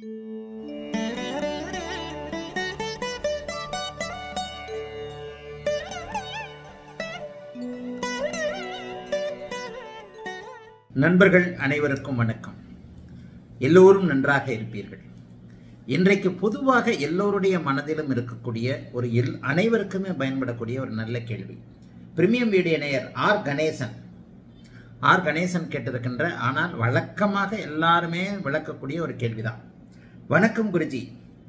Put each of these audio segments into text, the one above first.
நண்பர்கள் அனைவருக்கும் வணக்கம் எல்லோரும் நன்றாக இருப்பீர்கள் இன்றைக்கு பொதுவாக எல்லோருடைய மனதிலும் இருக்கக்கூடிய ஒரு எல் அனைவருக்குமே பயன்படக்கூடிய ஒரு நல்ல கேள்வி பிரீமியம் வீடியோ நேயர் ஆர் கணேசன் ஆர் கணேசன் கேட்டிருக்கின்ற ஆனால் வழக்கமாக எல்லாருமே விளக்கக்கூடிய ஒரு கேள்விதான் வணக்கம் குருஜி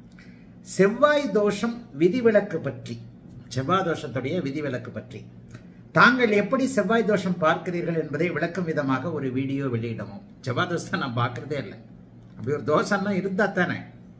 செவ்வாய் தோஷம் விதிவிலக்கு பற்றி செவ்வாய் தோஷத்துடைய விதிவிலக்கு பற்றி தாங்கள் எப்படி செவ்வாய் தோஷம் பார்க்கிறீர்கள் என்பதை விளக்கும் விதமாக ஒரு வீடியோ வெளியிடவும் செவ்வாய் தோஷத்தை நான் பார்க்கறதே இல்லை அப்படி ஒரு தோஷம்னா இருந்தா தானே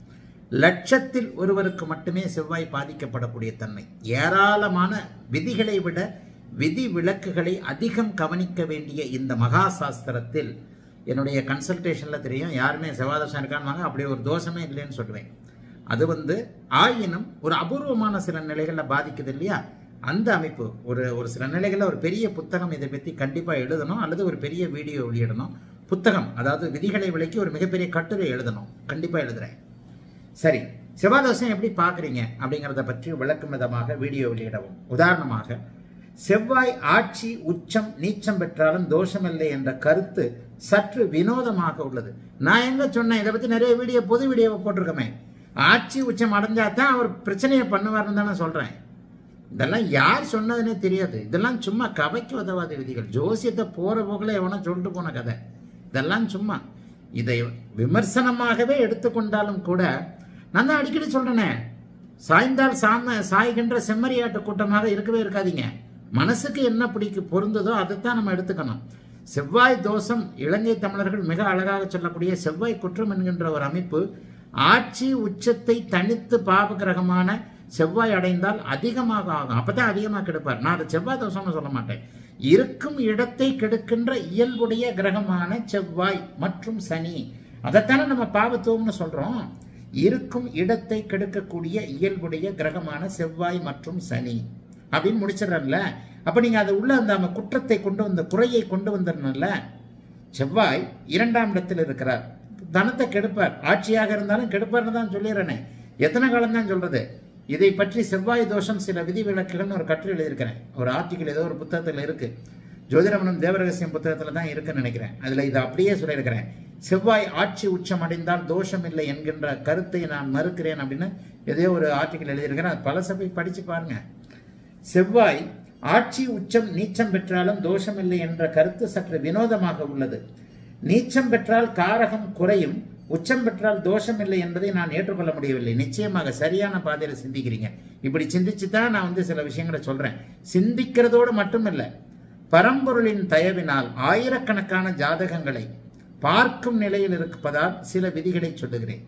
லட்சத்தில் ஒருவருக்கு மட்டுமே செவ்வாய் பாதிக்கப்படக்கூடிய தன்மை ஏராளமான விதிகளை விட விதி விலக்குகளை அதிகம் கவனிக்க வேண்டிய இந்த மகா சாஸ்திரத்தில் என்னுடைய கன்சல்டேஷனில் தெரியும் யாருமே செவ்வாய் தோஷம் இருக்கான்னு அப்படி ஒரு தோஷமே இல்லைன்னு சொல்லுவேன் அது வந்து ஆயினும் ஒரு அபூர்வமான சில நிலைகளில் பாதிக்குது இல்லையா அந்த அமைப்பு ஒரு ஒரு சில நிலைகளில் ஒரு பெரிய புத்தகம் இதை பற்றி கண்டிப்பாக எழுதணும் அல்லது ஒரு பெரிய வீடியோ வெளியிடணும் புத்தகம் அதாவது விதிகளை விளக்கி ஒரு மிகப்பெரிய கட்டுரை எழுதணும் கண்டிப்பாக எழுதுறேன் சரி செவ்வாதோஷம் எப்படி பார்க்குறீங்க அப்படிங்கிறத பற்றி விளக்கும் விதமாக வீடியோ வெளியிடவும் உதாரணமாக செவ்வாய் ஆட்சி உச்சம் நீச்சம் பெற்றாலும் தோஷமில்லை என்ற கருத்து சற்று வினோதமாக உள்ளது நான் எங்க சொன்னேன் இதை பற்றி நிறைய வீடியோ பொது வீடியோவை போட்டிருக்கமே ஆட்சி உச்சம் அடைஞ்சா தான் அவர் பிரச்சனையை பண்ணுவார்னு தானே சொல்கிறேன் இதெல்லாம் யார் சொன்னதுன்னே தெரியாது இதெல்லாம் சும்மா கவைக்கு உதவாத விதிகள் ஜோசியத்தை போற போக்கில் எவனோ சொல்லிட்டு போன கதை இதெல்லாம் சும்மா இதை விமர்சனமாகவே எடுத்துக்கொண்டாலும் கூட நான் தான் அடிக்கடி சொல்றேனே சாய்ந்தால் சாம சாய்கின்ற செம்மறியாட்டு கூட்டமாக இருக்கவே இருக்காதீங்க மனசுக்கு என்ன பிடிக்கு பொருந்ததோ அதைத்தான் நம்ம எடுத்துக்கணும் செவ்வாய் தோஷம் இலங்கை தமிழர்கள் மிக அழகாக சொல்லக்கூடிய செவ்வாய் குற்றம் என்கின்ற ஒரு அமைப்பு ஆட்சி உச்சத்தை தனித்து பாப கிரகமான செவ்வாய் அடைந்தால் அதிகமாக ஆகும் அப்பதான் அதிகமாக கெடுப்பார் நான் அதை செவ்வாய் தோஷம்னு சொல்ல மாட்டேன் இருக்கும் இடத்தை கெடுக்கின்ற இயல்புடைய கிரகமான செவ்வாய் மற்றும் சனி அதைத்தானே நம்ம பாவத்துவம்னு சொல்றோம் இருக்கும் இடத்தை கெடுக்கக்கூடிய இயல்புடைய கிரகமான செவ்வாய் மற்றும் சனி அப்படின்னு முடிச்சிடறல அப்ப நீங்க அதை உள்ள அந்த குற்றத்தை கொண்டு வந்த குறையை கொண்டு வந்துடணும்ல செவ்வாய் இரண்டாம் இடத்தில் இருக்கிறார் தனத்தை கெடுப்பார் ஆட்சியாக இருந்தாலும் கெடுப்பார்னு தான் சொல்லிடுறேனே எத்தனை காலம் தான் சொல்றது இதை பற்றி செவ்வாய் தோஷம் சில விதி விலக்குகள்னு ஒரு கட்டுரை எழுதியிருக்கிறேன் ஒரு ஆர்டிக்கல் ஏதோ ஒரு புத்தகத்தில் இருக்கு ஜோதிடமனம் தேவரகசியம் புத்தகத்தில் தான் இருக்குன்னு நினைக்கிறேன் அதில் இதை அப்படியே சொல்லியிருக்கிறேன் செவ்வாய் ஆட்சி உச்சம் அடைந்தால் தோஷம் இல்லை என்கின்ற கருத்தை நான் மறுக்கிறேன் அப்படின்னு ஏதோ ஒரு ஆர்டிக்கல் எழுதியிருக்கிறேன் அது பல சபை படிச்சு பாருங்க செவ்வாய் ஆட்சி உச்சம் நீச்சம் பெற்றாலும் தோஷம் இல்லை என்ற கருத்து சற்று வினோதமாக உள்ளது நீச்சம் பெற்றால் காரகம் குறையும் உச்சம் பெற்றால் தோஷம் இல்லை என்பதை நான் ஏற்றுக்கொள்ள முடியவில்லை நிச்சயமாக சரியான பாதையில் சிந்திக்கிறீங்க இப்படி சிந்திச்சு தான் நான் வந்து சில விஷயங்களை சொல்றேன் சிந்திக்கிறதோடு மட்டுமில்ல பரம்பொருளின் தயவினால் ஆயிரக்கணக்கான ஜாதகங்களை பார்க்கும் நிலையில் இருப்பதால் சில விதிகளை சொல்லுகிறேன்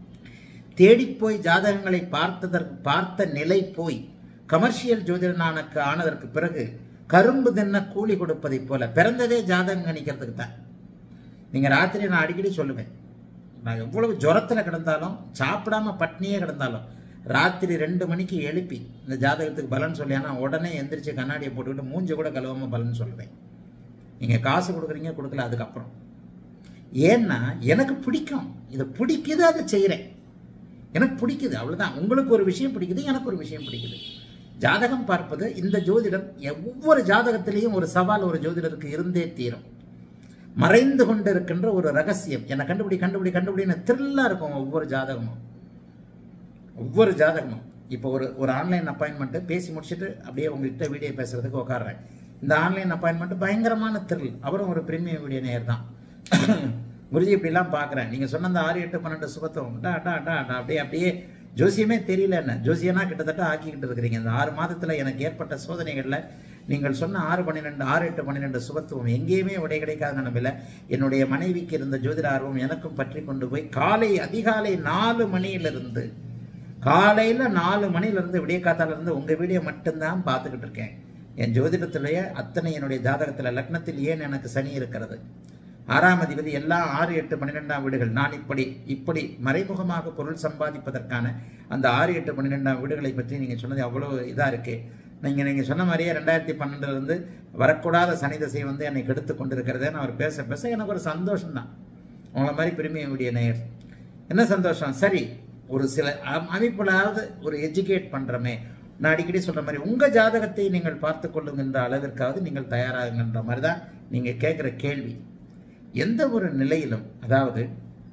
தேடிப்போய் ஜாதகங்களை பார்த்ததற்கு பார்த்த நிலை போய் கமர்ஷியல் ஜோதிடனானுக்கு ஆனதற்கு பிறகு கரும்பு தின்ன கூலி கொடுப்பதை போல பிறந்ததே ஜாதகம் கணிக்கிறதுக்கு தான் நீங்க ராத்திரி நான் அடிக்கடி சொல்லுவேன் நான் எவ்வளவு ஜுரத்தில் கிடந்தாலும் சாப்பிடாம பட்னியே கிடந்தாலும் ராத்திரி ரெண்டு மணிக்கு எழுப்பி இந்த ஜாதகத்துக்கு பலன் சொல்லியானா உடனே எந்திரிச்சு கண்ணாடியை போட்டுக்கிட்டு மூஞ்சி கூட கழுவாம பலன் சொல்லுவேன் நீங்க காசு கொடுக்குறீங்க கொடுக்கல அதுக்கப்புறம் ஏன்னா எனக்கு பிடிக்கும் இதை பிடிக்குது அதை செய்கிறேன் எனக்கு பிடிக்குது அவ்வளோதான் உங்களுக்கு ஒரு விஷயம் பிடிக்குது எனக்கு ஒரு விஷயம் பிடிக்குது ஜாதகம் பார்ப்பது இந்த ஜோதிடம் ஒவ்வொரு ஜாதகத்திலையும் ஒரு சவால் ஒரு ஜோதிடருக்கு இருந்தே தீரும் மறைந்து கொண்டு இருக்கின்ற ஒரு ரகசியம் என்னை கண்டுபிடி கண்டுபிடி கண்டுபிடின்னு த்ரில்லாக இருக்கும் ஒவ்வொரு ஜாதகமும் ஒவ்வொரு ஜாதகமும் இப்போ ஒரு ஒரு ஆன்லைன் அப்பாயின்மெண்ட்டு பேசி முடிச்சுட்டு அப்படியே உங்ககிட்ட வீடியோ பேசுறதுக்கு உட்காடுறேன் இந்த ஆன்லைன் அப்பாயின்மெண்ட் பயங்கரமான த்ரில் அவரும் ஒரு பிரீமியம் வீடியோ நேர் தான் குருஜி இப்படிலாம் பார்க்குறேன் நீங்கள் சொன்ன அந்த ஆறு எட்டு பன்னெண்டு சுபத்துவம் டா டா டா டா அப்படியே அப்படியே ஜோசியமே தெரியல என்ன ஜோசியனா கிட்டத்தட்ட ஆக்கிக்கிட்டு இருக்கிறீங்க இந்த ஆறு மாதத்தில் எனக்கு ஏற்பட்ட சோதனைகளில் நீங்கள் சொன்ன ஆறு பன்னிரெண்டு ஆறு எட்டு பன்னிரெண்டு சுபத்துவம் எங்கேயுமே விடை கிடைக்காத நிலவில் என்னுடைய மனைவிக்கு இருந்த ஜோதிட ஆர்வம் எனக்கும் பற்றி கொண்டு போய் காலை அதிகாலை நாலு மணியிலிருந்து காலையில் நாலு மணிலிருந்து விடிய காத்தாலிருந்து உங்கள் வீடியோ மட்டும்தான் பார்த்துக்கிட்டு இருக்கேன் என் ஜோதிடத்திலேயே அத்தனை என்னுடைய ஜாதகத்தில் லக்னத்தில் ஏன் எனக்கு சனி இருக்கிறது ஆறாம் அதிபதி எல்லா ஆறு எட்டு பன்னிரெண்டாம் வீடுகள் நான் இப்படி இப்படி மறைமுகமாக பொருள் சம்பாதிப்பதற்கான அந்த ஆறு எட்டு பன்னிரெண்டாம் வீடுகளை பற்றி நீங்கள் சொன்னது அவ்வளோ இதாக இருக்கு நீங்கள் நீங்கள் சொன்ன மாதிரியே ரெண்டாயிரத்தி பன்னெண்டுலேருந்து வரக்கூடாத சனி தசை வந்து என்னை கெடுத்து கொண்டிருக்கிறதேன்னு அவர் பேச பேச எனக்கு ஒரு சந்தோஷம் தான் உங்களை மாதிரி பெருமையுடைய நேயர் என்ன சந்தோஷம் சரி ஒரு சில அம்- அமைப்புலாவது ஒரு எஜுகேட் பண்றோமே நான் அடிக்கடி சொல்ற மாதிரி உங்க ஜாதகத்தை நீங்கள் பார்த்து கொள்ளுங்கின்ற அளவிற்காவது நீங்கள் தயாராகுங்கன்ற மாதிரி தான் நீங்க கேட்குற கேள்வி எந்த ஒரு நிலையிலும் அதாவது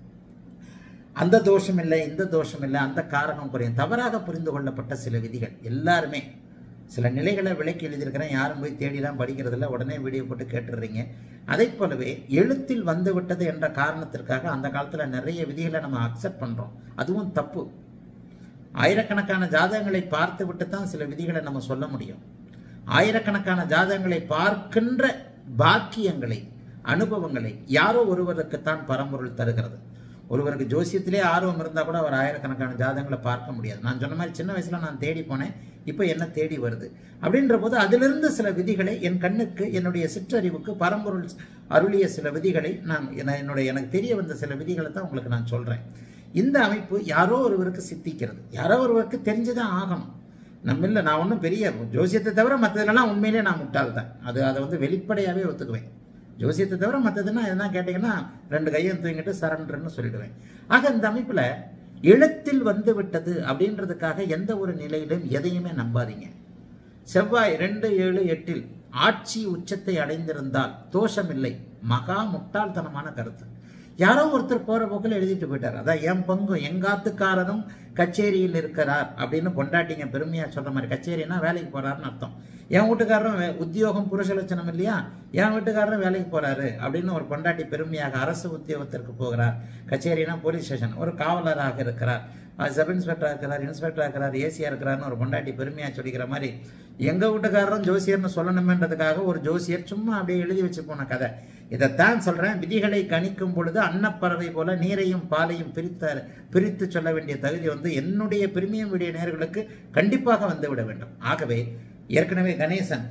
அந்த தோஷம் இல்லை இந்த தோஷம் இல்லை அந்த காரகம் குறையும் தவறாக புரிந்து கொள்ளப்பட்ட சில விதிகள் எல்லாருமே சில நிலைகளை விளக்கி எழுதியிருக்கிறேன் யாரும் போய் தேடிலாம் படிக்கிறது இல்லை உடனே வீடியோ போட்டு கேட்டுடுறீங்க அதை போலவே எழுத்தில் வந்து விட்டது என்ற காரணத்திற்காக அந்த காலத்தில் நிறைய விதிகளை நம்ம அக்செப்ட் பண்ணுறோம் அதுவும் தப்பு ஆயிரக்கணக்கான ஜாதகங்களை பார்த்து விட்டு தான் சில விதிகளை நம்ம சொல்ல முடியும் ஆயிரக்கணக்கான ஜாதகங்களை பார்க்கின்ற பாக்கியங்களை அனுபவங்களை யாரோ ஒருவருக்குத்தான் பரம்பொருள் தருகிறது ஒருவருக்கு ஜோசியத்திலே ஆர்வம் இருந்தால் கூட அவர் ஆயிரக்கணக்கான ஜாதகங்களை பார்க்க முடியாது நான் சொன்ன மாதிரி சின்ன வயசுல நான் தேடி போனேன் இப்போ என்ன தேடி வருது அப்படின்ற போது அதிலிருந்து சில விதிகளை என் கண்ணுக்கு என்னுடைய சிற்றறிவுக்கு பரம்பொருள் அருளிய சில விதிகளை நான் என- என்னுடைய எனக்கு தெரிய வந்த சில விதிகளை தான் உங்களுக்கு நான் சொல்றேன் இந்த அமைப்பு யாரோ ஒருவருக்கு சித்திக்கிறது யாரோ ஒருவருக்கு தெரிஞ்சுதான் ஆகணும் நம்ம இல்லை நான் ஒன்றும் பெரிய ஜோசியத்தை தவிர மற்றதுலலாம் உண்மையிலே நான் முட்டாள் தான் அது அதை வந்து வெளிப்படையாகவே ஒத்துக்குவேன் ஜோசியத்தை தவிர மற்றதுன்னா எதனா கேட்டிங்கன்னா ரெண்டு கையும் தூங்கிட்டு சரண்டர்னு சொல்லிடுவேன் ஆக இந்த அமைப்பில் எழுத்தில் வந்து விட்டது அப்படின்றதுக்காக எந்த ஒரு நிலையிலும் எதையுமே நம்பாதீங்க செவ்வாய் ரெண்டு ஏழு எட்டில் ஆட்சி உச்சத்தை அடைந்திருந்தால் தோஷமில்லை மகா முட்டாள்தனமான கருத்து யாரோ ஒருத்தர் போற போக்கில் எழுதிட்டு போயிட்டார் அதான் என் பங்கும் எங்காத்துக்காரரும் கச்சேரியில் இருக்கிறார் அப்படின்னு பொண்டாட்டிங்க பெருமையா சொல்ற மாதிரி கச்சேரினா வேலைக்கு போறாருன்னு அர்த்தம் என் வீட்டுக்காரரும் வே- உத்தியோகம் புருஷ லட்சணம் இல்லையா என் வீட்டுக்காரரும் வேலைக்கு போறாரு அப்படின்னு ஒரு பொண்டாட்டி பெருமையாக அரசு உத்தியோகத்திற்கு போகிறார் கச்சேரினா போலீஸ் ஸ்டேஷன் ஒரு காவலராக இருக்கிறார் அஹ் சப் இன்ஸ்பெக்டராக இருக்கிறார் இன்ஸ்பெக்டராக இருக்கிறார் ஏசியா இருக்கிறார்னு ஒரு பொண்டாட்டி பெருமையா சொல்லிக்கிற மாதிரி எங்க வீட்டுக்காரரும் ஜோசியர்னு சொல்லணுமேன்றதுக்காக ஒரு ஜோசியர் சும்மா அப்படியே எழுதி வச்சு போன கதை இதைத்தான் சொல்றேன் விதிகளை கணிக்கும் பொழுது அன்னப்பறவை போல நீரையும் பாலையும் பிரித்த பிரித்து சொல்ல வேண்டிய தகுதி வந்து என்னுடைய பிரிமியம் வீடியோ நேர்களுக்கு கண்டிப்பாக வந்து விட வேண்டும் ஆகவே ஏற்கனவே கணேசன்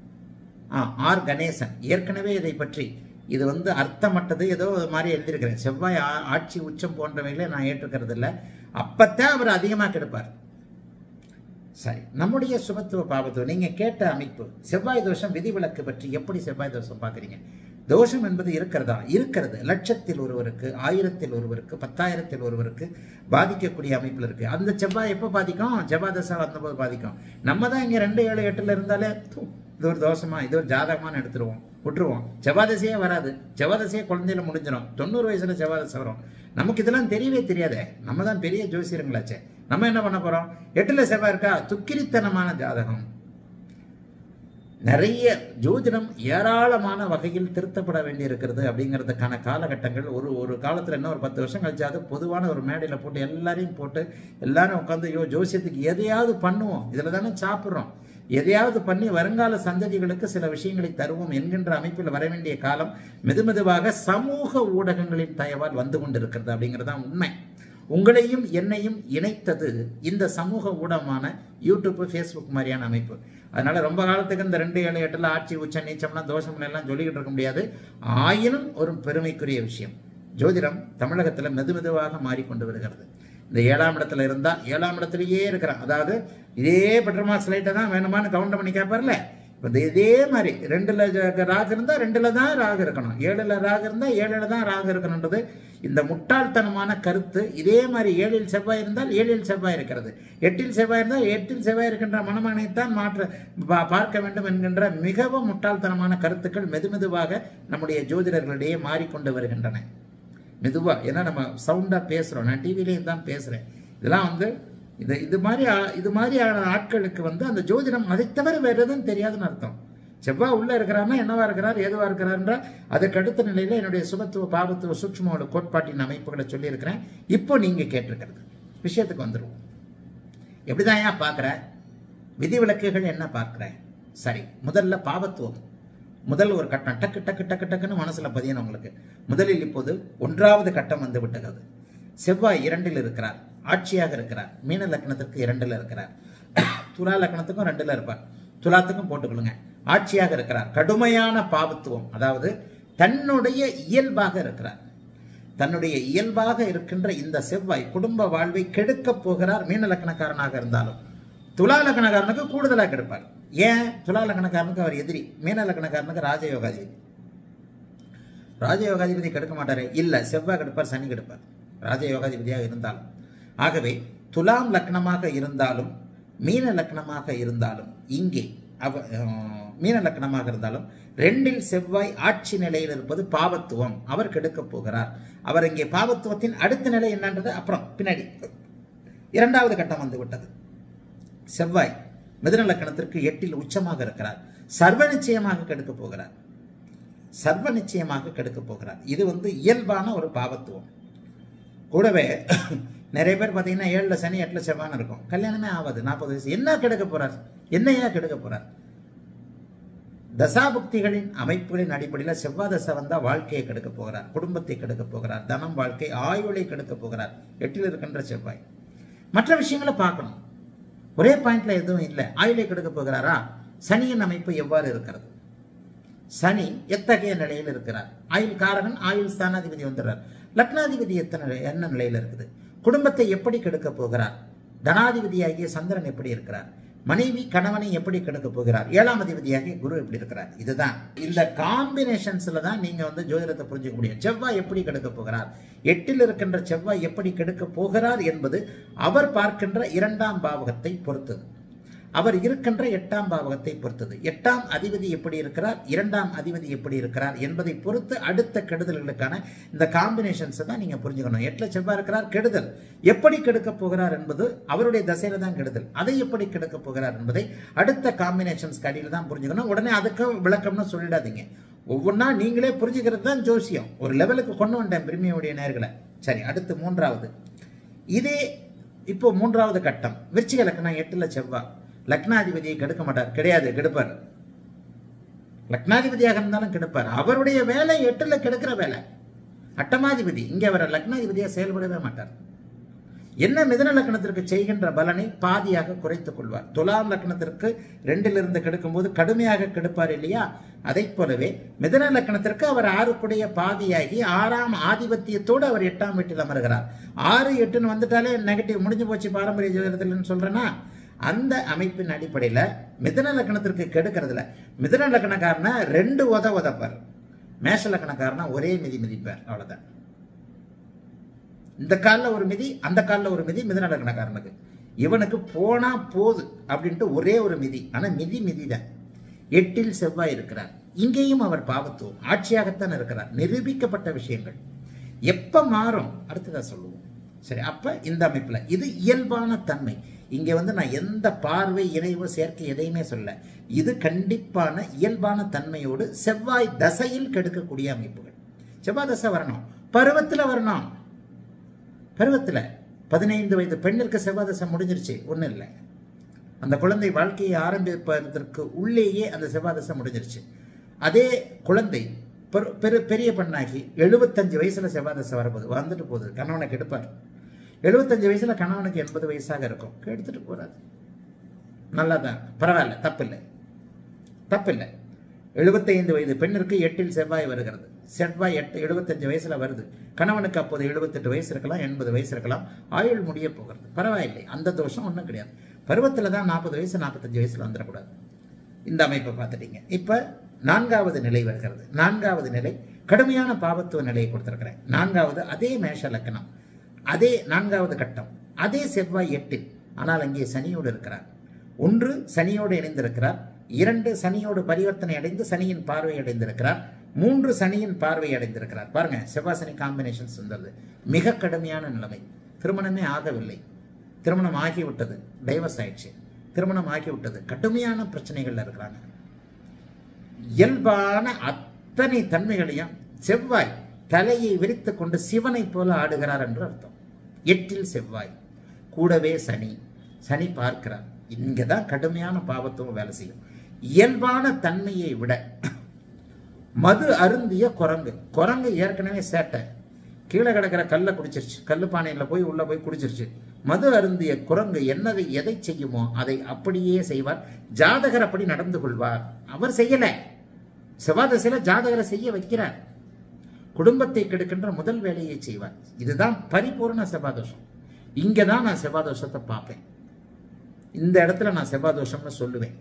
ஆ ஆர் கணேசன் ஏற்கனவே இதை பற்றி இது வந்து அர்த்தமட்டது ஏதோ ஒரு மாதிரி எழுதியிருக்கிறேன் செவ்வாய் ஆ- ஆட்சி உச்சம் போன்றவைகளை நான் ஏற்றுக்கிறது இல்லை அப்பத்தான் அவர் அதிகமாக கெடுப்பார் சரி நம்முடைய சுபத்துவ பாவத்துவம் நீங்க கேட்ட அமைப்பு செவ்வாய் தோஷம் விதிவிலக்கு பற்றி எப்படி செவ்வாய் தோஷம் பார்க்குறீங்க தோஷம் என்பது இருக்கிறதா இருக்கிறது லட்சத்தில் ஒருவருக்கு ஆயிரத்தில் ஒருவருக்கு பத்தாயிரத்தில் ஒருவருக்கு பாதிக்கக்கூடிய அமைப்பில் இருக்கு அந்த செவ்வாய் எப்போ பாதிக்கும் செவ்வாய் தசை வந்தபோது பாதிக்கும் நம்ம தான் இங்கே ரெண்டு ஏழு எட்டுல இருந்தாலே தூ, இது ஒரு தோஷமா இது ஒரு ஜாதகமான்னு எடுத்துருவோம் விட்டுருவோம் செவ்வாதசையே வராது செவ்வாதசையே குழந்தையில முடிஞ்சிடும் தொண்ணூறு வயசுல செவ்வாதசை வரும் நமக்கு இதெல்லாம் தெரியவே தெரியாதே நம்ம தான் பெரிய ஜோசியருங்களாச்சே நம்ம என்ன பண்ண போறோம் எட்டுல செவ்வாய் இருக்கா துக்கிரித்தனமான ஜாதகம் நிறைய ஜோதிடம் ஏராளமான வகையில் திருத்தப்பட வேண்டி இருக்கிறது அப்படிங்கிறதுக்கான காலகட்டங்கள் ஒரு ஒரு காலத்தில் என்ன ஒரு பத்து வருஷம் கழிச்சாது பொதுவான ஒரு மேடையில் போட்டு எல்லாரையும் போட்டு எல்லாரும் உட்காந்து யோ ஜோசியத்துக்கு எதையாவது பண்ணுவோம் இதில் தானே சாப்பிட்றோம் எதையாவது பண்ணி வருங்கால சந்ததிகளுக்கு சில விஷயங்களை தருவோம் என்கின்ற அமைப்பில் வர வேண்டிய காலம் மெதுமெதுவாக சமூக ஊடகங்களின் தயவால் வந்து கொண்டிருக்கிறது அப்படிங்கிறதான் உண்மை உங்களையும் என்னையும் இணைத்தது இந்த சமூக ஊடகமான யூடியூப் ஃபேஸ்புக் மாதிரியான அமைப்பு அதனால ரொம்ப காலத்துக்கு இந்த ரெண்டு ஏழு எட்டுல ஆட்சி உச்ச நீச்சம்லாம் தோஷம் எல்லாம் சொல்லிக்கிட்டு இருக்க முடியாது ஆயினும் ஒரு பெருமைக்குரிய விஷயம் ஜோதிடம் தமிழகத்துல மெதுமெதுவாக மாறிக்கொண்டு வருகிறது இந்த ஏழாம் இடத்துல இருந்தா ஏழாம் இடத்துலயே இருக்கிறான் அதாவது இதே பெட்ரோமா ஸ்லைட்டை தான் வேணுமான்னு கவுண்ட் பண்ணி கேட்பார்ல இப்போ இந்த இதே மாதிரி ரெண்டுல ஜ- ராகு இருந்தா ரெண்டுல தான் ராகு இருக்கணும் ஏழுல ராகு இருந்தா ஏழுல தான் ராகு இருக்கணுன்றது இந்த முட்டாள்தனமான கருத்து இதே மாதிரி ஏழில் செவ்வாய் இருந்தால் ஏழில் செவ்வாய் இருக்கிறது எட்டில் செவ்வாய் இருந்தால் எட்டில் செவ்வாய் இருக்கின்ற மனமானைத்தான் மாற்ற பா- பார்க்க வேண்டும் என்கின்ற மிகவும் முட்டாள்தனமான கருத்துக்கள் மெதுமெதுவாக நம்முடைய ஜோதிடர்களிடையே மாறிக்கொண்டு வருகின்றன மெதுவா ஏன்னா நம்ம சவுண்டா பேசுறோம் நான் டிவிலையும் தான் பேசுறேன் இதெல்லாம் வந்து இது இது மாதிரி ஆ- இது மாதிரியான ஆட்களுக்கு வந்து அந்த ஜோதிடம் அதை தவிர வேற எதுவும் தெரியாதுன்னு அர்த்தம் செவ்வாய் உள்ள இருக்கிறாருன்னா என்னவா இருக்கிறார் ஏதுவா இருக்கிறார்ன்ற அதுக்கு அடுத்த நிலையில என்னுடைய சுபத்துவ பாவத்துவ சூட்சுமோட கோட்பாட்டின் அமைப்புகளை சொல்லியிருக்கிறேன் இப்போ நீங்க கேட்டிருக்கிறது விஷயத்துக்கு வந்துருவோம் எப்படிதான் ஏன் பார்க்குற விதிவிலக்குகள் என்ன பார்க்குற சரி முதல்ல பாவத்துவம் முதல் ஒரு கட்டம் டக்கு டக்கு டக்கு டக்குன்னு மனசுல பதியணும் உங்களுக்கு முதலில் இப்போது ஒன்றாவது கட்டம் வந்து விட்டது செவ்வாய் இரண்டில் இருக்கிறார் ஆட்சியாக இருக்கிறார் மீன லக்னத்திற்கு இரண்டில் இருக்கிறார் துலா லக்னத்துக்கும் ரெண்டுல இருப்பார் துலாத்துக்கும் போட்டுக்கொள்ளுங்க ஆட்சியாக இருக்கிறார் கடுமையான பாவத்துவம் அதாவது தன்னுடைய இயல்பாக இருக்கிறார் தன்னுடைய இயல்பாக இருக்கின்ற இந்த செவ்வாய் குடும்ப வாழ்வை கெடுக்கப் போகிறார் மீன லக்னக்காரனாக இருந்தாலும் துலா லக்னக்காரனுக்கு கூடுதலாக கெடுப்பார் ஏன் துலா லக்னக்காரனுக்கு அவர் எதிரி மீன லக்னக்காரனுக்கு ராஜயோகாதிபதி ராஜயோகாதிபதி கெடுக்க மாட்டாரு இல்ல செவ்வாய் கெடுப்பார் சனி கெடுப்பார் ராஜயோகாதிபதியாக இருந்தாலும் ஆகவே துலாம் லக்னமாக இருந்தாலும் மீன லக்னமாக இருந்தாலும் இங்கே அவ அஹ், மீன லக்னமாக இருந்தாலும் ரெண்டில் செவ்வாய் ஆட்சி நிலையில் இருப்பது பாவத்துவம் அவர் கெடுக்கப் போகிறார் அவர் இங்கே பாவத்துவத்தின் அடுத்த நிலை என்னன்றது அப்புறம் பின்னாடி இரண்டாவது கட்டம் வந்து விட்டது செவ்வாய் மிதுன லக்கணத்திற்கு எட்டில் உச்சமாக இருக்கிறார் சர்வ நிச்சயமாக கெடுக்க போகிறார் சர்வ நிச்சயமாக கெடுக்க போகிறார் இது வந்து இயல்பான ஒரு பாவத்துவம் கூடவே நிறைய பேர் பார்த்தீங்கன்னா ஏழுல சனி எட்டுல செவ்வான்னு இருக்கும் கல்யாணமே ஆகாது நாற்பது வயசு என்ன கெடுக்க போறார் என்னையா கெடுக்க போறார் தசாபுக்திகளின் அமைப்புகளின் அடிப்படையில் செவ்வாய் தசை வந்தா வாழ்க்கையை கெடுக்க போகிறார் குடும்பத்தை கெடுக்க போகிறார் தனம் வாழ்க்கை ஆயுளை கெடுக்க போகிறார் எட்டில் இருக்கின்ற செவ்வாய் மற்ற விஷயங்களை பார்க்கணும் ஒரே பாயிண்ட்ல எதுவும் இல்லை ஆயுளை கெடுக்க போகிறாரா சனியின் அமைப்பு எவ்வாறு இருக்கிறது சனி எத்தகைய நிலையில் இருக்கிறார் ஆயுள் காரகன் ஆயுள் ஸ்தானாதிபதி வந்துடுறார் லக்னாதிபதி எத்தனை என்ன நிலையில் இருக்குது குடும்பத்தை எப்படி கெடுக்க போகிறார் தனாதிபதியாகிய சந்திரன் எப்படி இருக்கிறார் மனைவி கணவனை எப்படி கெடுக்க போகிறார் ஏழாம் அதிபதியாகிய குரு எப்படி இருக்கிறார் இதுதான் இந்த காம்பினேஷன்ஸ்ல தான் நீங்க வந்து ஜோதிடத்தை புரிஞ்சுக்க முடியும் செவ்வாய் எப்படி கெடுக்க போகிறார் எட்டில் இருக்கின்ற செவ்வாய் எப்படி கெடுக்க போகிறார் என்பது அவர் பார்க்கின்ற இரண்டாம் பாவகத்தை பொறுத்தது அவர் இருக்கின்ற எட்டாம் பாவகத்தை பொறுத்தது எட்டாம் அதிபதி எப்படி இருக்கிறார் இரண்டாம் அதிபதி எப்படி இருக்கிறார் என்பதை பொறுத்து அடுத்த கெடுதல்களுக்கான இந்த காம்பினேஷன்ஸ் தான் நீங்க புரிஞ்சுக்கணும் எட்டுல செவ்வாய் இருக்கிறார் கெடுதல் எப்படி கெடுக்க போகிறார் என்பது அவருடைய தசையில தான் கெடுதல் அதை எப்படி கெடுக்க போகிறார் என்பதை அடுத்த காம்பினேஷன்ஸ் அடியில் தான் புரிஞ்சுக்கணும் உடனே அதுக்கு விளக்கம்னு சொல்லிடாதீங்க ஒவ்வொன்றா நீங்களே புரிஞ்சுக்கிறது தான் ஜோசியம் ஒரு லெவலுக்கு கொண்டு வந்தேன் பிரிமியுடைய நேர்களை சரி அடுத்து மூன்றாவது இதே இப்போ மூன்றாவது கட்டம் விருச்சிக லக்னம் எட்டுல செவ்வாய் லக்னாதிபதியை கெடுக்க மாட்டார் கிடையாது கெடுப்பார் லக்னாதிபதியாக இருந்தாலும் கெடுப்பார் அவருடைய வேலை எட்டுல கெடுக்கிற வேலை அட்டமாதிபதி இங்க அவர் லக்னாதிபதியா செயல்படவே மாட்டார் என்ன மிதன லக்னத்திற்கு செய்கின்ற பலனை பாதியாக குறைத்துக் கொள்வார் துலாம் லக்னத்திற்கு ரெண்டிலிருந்து கெடுக்கும் போது கடுமையாக கெடுப்பார் இல்லையா அதை போலவே மிதன லக்னத்திற்கு அவர் ஆறுக்குடைய பாதியாகி ஆறாம் ஆதிபத்தியத்தோடு அவர் எட்டாம் வீட்டில் அமர்கிறார் ஆறு எட்டுன்னு வந்துட்டாலே நெகட்டிவ் முடிஞ்சு போச்சு பாரம்பரிய ஜோதிடத்தில்னு சொல்றேன்னா அந்த அமைப்பின் அடிப்படையில் மிதன லக்னத்திற்கு கெடுக்கிறதுல மிதன லக்னக்காரனை ரெண்டு உத உதப்பார் மேஷ லக்னக்காரனா ஒரே மிதி மிதிப்பார் அவ்வளவுதான் இந்த காலில் ஒரு மிதி அந்த காலில் ஒரு மிதி மிதன லக்னக்காரனுக்கு இவனுக்கு போனா போது அப்படின்ட்டு ஒரே ஒரு மிதி ஆனா மிதி மிதி தான் எட்டில் செவ்வாய் இருக்கிறார் இங்கேயும் அவர் பாவத்துவம் ஆட்சியாகத்தான் இருக்கிறார் நிரூபிக்கப்பட்ட விஷயங்கள் எப்ப மாறும் அடுத்ததா சொல்லுவோம் சரி அப்ப இந்த அமைப்புல இது இயல்பான தன்மை இங்க வந்து நான் எந்த பார்வை இணைவு சேர்க்கை எதையுமே சொல்ல இது கண்டிப்பான இயல்பான தன்மையோடு செவ்வாய் தசையில் கெடுக்கக்கூடிய அமைப்புகள் செவ்வாய் தசை வரணும் பருவத்துல வரணும் பருவத்துல பதினைந்து வயது பெண்ணிற்கு செவ்வாய் தசை முடிஞ்சிருச்சு ஒன்றும் இல்லை அந்த குழந்தை வாழ்க்கையை ஆரம்பிப்பதற்கு உள்ளேயே அந்த செவ்வாய் தசை முடிஞ்சிருச்சு அதே குழந்தை பெரு- பெரு பெரிய பெண்ணாகி எழுபத்தஞ்சு வயசுல செவ்வாய் தசை வரப்போகுது வந்துட்டு போகுது கணவனை கெடுப்பார் எழுபத்தஞ்சு வயசுல கணவனுக்கு எண்பது வயசாக இருக்கும் கெடுத்துட்டு போறாரு நல்லாதான் பரவாயில்ல தப்பில்லை தப்பில்லை எழுபத்தைந்து வயது பெண்ணிற்கு எட்டில் செவ்வாய் வருகிறது செவ்வாய் எட்டு எழுபத்தஞ்சு வயசுல வருது கணவனுக்கு அப்போது எழுபத்தெட்டு வயசு இருக்கலாம் எண்பது வயசு இருக்கலாம் ஆயுள் முடிய போகிறது பரவாயில்லை அந்த தோஷம் ஒன்றும் கிடையாது பருவத்தில் தான் நாற்பது வயசு நாற்பத்தஞ்சு வயசுல வந்துடக்கூடாது இந்த அமைப்பை பார்த்துட்டீங்க இப்போ நான்காவது நிலை வருகிறது நான்காவது நிலை கடுமையான பாவத்துவ நிலையை கொடுத்திருக்கிறேன் நான்காவது அதே மேஷ லக்கணம் அதே நான்காவது கட்டம் அதே செவ்வாய் எட்டில் ஆனால் அங்கே சனியோடு இருக்கிறார் ஒன்று சனியோடு இணைந்திருக்கிறார் இரண்டு சனியோடு பரிவர்த்தனை அடைந்து சனியின் பார்வை அடைந்திருக்கிறார் மூன்று சனியின் பார்வை அடைந்திருக்கிறார் பாருங்க செவ்வாய் சனி காம்பினேஷன்ஸ் வந்தது மிக கடுமையான நிலைமை திருமணமே ஆகவில்லை திருமணம் ஆகிவிட்டது டைவர்ஸ் ஆயிடுச்சு திருமணம் ஆகிவிட்டது கடுமையான பிரச்சனைகள்ல இருக்கிறாங்க இயல்பான அத்தனை தன்மைகளையும் செவ்வாய் தலையை விரித்துக் கொண்டு சிவனைப் போல ஆடுகிறார் என்று அர்த்தம் எட்டில் செவ்வாய் கூடவே சனி சனி பார்க்கிறார் இங்கே தான் கடுமையான பாவத்துவம் வேலை செய்யும் இயல்பான தன்மையை விட மது அருந்திய குரங்கு குரங்கு ஏற்கனவே சேட்டை கீழே கிடக்கிற கல்லை குடிச்சிருச்சு கல்லு பானையில் போய் உள்ள போய் குடிச்சிருச்சு மது அருந்திய குரங்கு என்னதை எதை செய்யுமோ அதை அப்படியே செய்வார் ஜாதகர் அப்படி நடந்து கொள்வார் அவர் செய்யல செவ்வாதசையில ஜாதகரை செய்ய வைக்கிறார் குடும்பத்தை கெடுக்கின்ற முதல் வேலையை செய்வார் இதுதான் பரிபூர்ண செவ்வாதோஷம் இங்கே தான் நான் செவ்வாதோஷத்தை பார்ப்பேன் இந்த இடத்துல நான் செவ்வாதோஷம்னு சொல்லுவேன்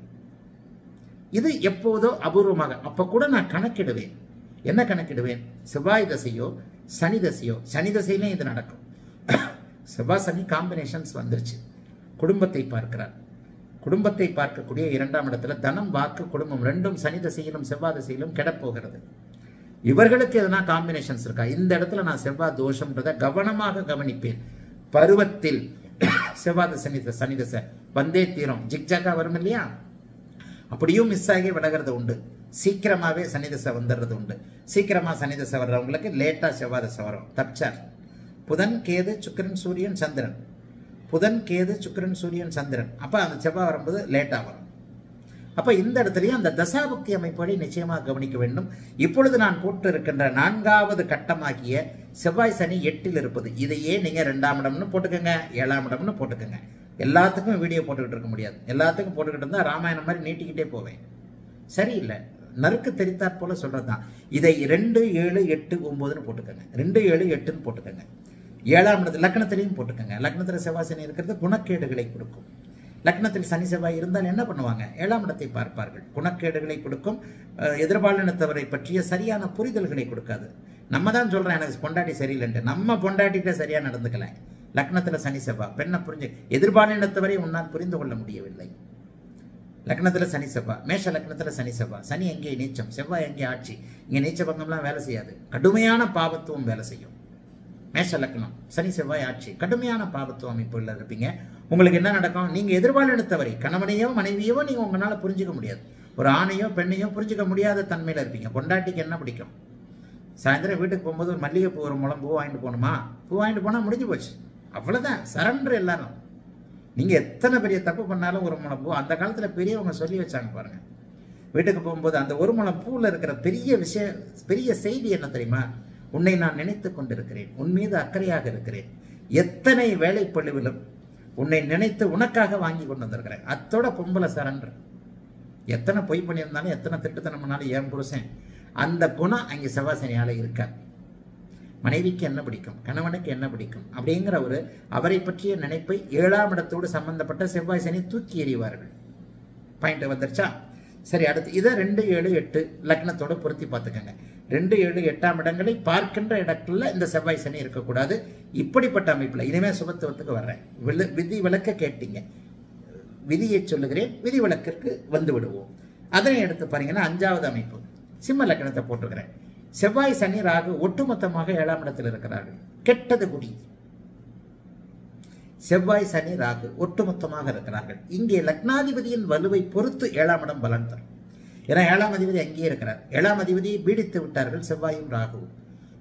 இது எப்போதோ அபூர்வமாக அப்ப கூட நான் கணக்கிடுவேன் என்ன கணக்கிடுவேன் செவ்வாய் தசையோ சனி தசையோ சனி தசையிலே இது நடக்கும் செவ்வாய் சனி காம்பினேஷன்ஸ் வந்துருச்சு குடும்பத்தை பார்க்கிறார் குடும்பத்தை பார்க்கக்கூடிய இரண்டாம் இடத்துல தனம் வாக்கு குடும்பம் ரெண்டும் சனி திசையிலும் செவ்வாய் திசையிலும் கெடப்போகிறது இவர்களுக்கு எதனா காம்பினேஷன்ஸ் இருக்கா இந்த இடத்துல நான் செவ்வாய் தோஷம்ன்றதை கவனமாக கவனிப்பேன் பருவத்தில் செவ்வாய் சனி சனி தசை வந்தே தீரும் ஜிக்ஜாக்கா வரும் இல்லையா அப்படியும் மிஸ் ஆகி விலகிறது உண்டு சீக்கிரமாவே சனி தசை வந்துடுறது உண்டு சீக்கிரமா சனி தசை வர்றவங்களுக்கு லேட்டா செவ்வாய் தசை வரும் தப்சார் புதன் கேது சுக்கிரன் சூரியன் சந்திரன் புதன் கேது சுக்கிரன் சூரியன் சந்திரன் அப்ப அந்த செவ்வாய் வரும்போது லேட்டா வரும் அப்ப இந்த இடத்துலயும் அந்த தசாபக்தி அமைப்பை நிச்சயமாக கவனிக்க வேண்டும் இப்பொழுது நான் போட்டு இருக்கின்ற நான்காவது கட்டமாகிய செவ்வாய் சனி எட்டில் இருப்பது இதையே நீங்க ரெண்டாம் இடம்னு போட்டுக்கோங்க ஏழாம் இடம்னு போட்டுக்கோங்க எல்லாத்துக்கும் வீடியோ போட்டுக்கிட்டு இருக்க முடியாது எல்லாத்துக்கும் போட்டுக்கிட்டு இருந்தா ராமாயணம் மாதிரி நீட்டிக்கிட்டே போவேன் சரியில்லை நறுக்கு தெரித்தாற் போல சொல்றதுதான் இதை ரெண்டு ஏழு எட்டு ஒன்பதுன்னு போட்டுக்கோங்க ரெண்டு ஏழு எட்டுன்னு போட்டுக்கோங்க ஏழாம் இடத்துல லக்னத்திலையும் போட்டுக்கோங்க லக்னத்தில் செவ்வாய் சனி இருக்கிறது குணக்கேடுகளை கொடுக்கும் லக்னத்தில் சனி செவ்வாய் இருந்தால் என்ன பண்ணுவாங்க ஏழாம் இடத்தை பார்ப்பார்கள் குணக்கேடுகளை கொடுக்கும் அஹ், எதிர்பாலினத்தவரை பற்றிய சரியான புரிதல்களை கொடுக்காது நம்ம தான் சொல்றோம் எனக்கு பொண்டாட்டி சரியில்லைன்ட்டு நம்ம பொண்டாட்டிகிட்ட சரியா நடந்துக்கல லக்னத்துல சனி செவ்வாய் பெண்ணை புரிஞ்சு எதிர்பாலினத்தவரை உன்னால் புரிந்து கொள்ள முடியவில்லை லக்னத்துல சனி செவ்வாய் மேஷ லக்னத்துல சனி செவ்வாய் சனி எங்கே நீச்சம் செவ்வாய் எங்கே ஆட்சி இங்க நீச்ச பங்கம்லாம் வேலை செய்யாது கடுமையான பாவத்துவம் வேலை செய்யும் மேஷ லக்னம் சனி செவ்வாய் ஆட்சி கடுமையான பாவத்துவ அமைப்புல இருப்பீங்க உங்களுக்கு என்ன நடக்கும் நீங்க எதிர்பாலினத்தவரை கணவனையோ மனைவியோ நீங்க உங்களால புரிஞ்சுக்க முடியாது ஒரு ஆணையோ பெண்ணையோ புரிஞ்சுக்க முடியாத தன்மையில இருப்பீங்க பொண்டாட்டிக்கு என்ன பிடிக்கும் சாயந்தரம் வீட்டுக்கு போகும்போது ஒரு மல்லிகைப்பூ ஒரு முளம் பூ வாங்கிட்டு போகணுமா பூ வாங்கிட்டு போனா முடிஞ்சு போச்சு அவ்வளவுதான் சரண்டர் எல்லாரும் நீங்க எத்தனை பெரிய தப்பு பண்ணாலும் ஒரு முளம் பூ அந்த காலத்துல பெரியவங்க சொல்லி வச்சாங்க பாருங்க வீட்டுக்கு போகும்போது அந்த ஒரு முளம் பூவில் இருக்கிற பெரிய விஷயம் பெரிய செய்தி என்ன தெரியுமா உன்னை நான் நினைத்துக் கொண்டிருக்கிறேன் உன் மீது அக்கறையாக இருக்கிறேன் எத்தனை வேலைப்பழுவிலும் உன்னை நினைத்து உனக்காக வாங்கி கொண்டு வந்திருக்கிறேன் அத்தோட பொம்பளை சரண்டர் எத்தனை பொய் பண்ணியிருந்தாலும் எத்தனை திட்டுத்தனம் பண்ணாலும் ஏன் புருஷன் அந்த குணம் அங்கே செவ்வாசனியால இருக்காது மனைவிக்கு என்ன பிடிக்கும் கணவனுக்கு என்ன பிடிக்கும் அப்படிங்கிற ஒரு அவரை பற்றிய நினைப்பை ஏழாம் இடத்தோடு சம்பந்தப்பட்ட செவ்வாய் சனி தூக்கி எறிவார்கள் பாயிண்ட் வந்துருச்சா சரி அடுத்து இதை ரெண்டு ஏழு எட்டு லக்னத்தோட பொருத்தி பார்த்துக்கோங்க ரெண்டு ஏழு எட்டாம் இடங்களை பார்க்கின்ற இடத்துல இந்த செவ்வாய் சனி இருக்கக்கூடாது இப்படிப்பட்ட அமைப்புல இனிமே சுபத்துவத்துக்கு வர்றேன் விழு- விதி விளக்க கேட்டீங்க விதியை சொல்லுகிறேன் விதி விளக்கிற்கு வந்து விடுவோம் அதனை எடுத்து பாருங்கன்னா அஞ்சாவது அமைப்பு சிம்ம லக்னத்தை போட்டிருக்கிறேன் செவ்வாய் சனி ராகு ஒட்டுமொத்தமாக ஏழாம் இடத்தில் இருக்கிறார்கள் கெட்டது குடி செவ்வாய் சனி ராகு ஒட்டுமொத்தமாக இருக்கிறார்கள் இங்கே லக்னாதிபதியின் வலுவை பொறுத்து ஏழாம் இடம் பலன் தரும் ஏன்னா ஏழாம் அதிபதி அங்கேயே இருக்கிறார் ஏழாம் அதிபதியை பீடித்து விட்டார்கள் செவ்வாயும் ராகுவும்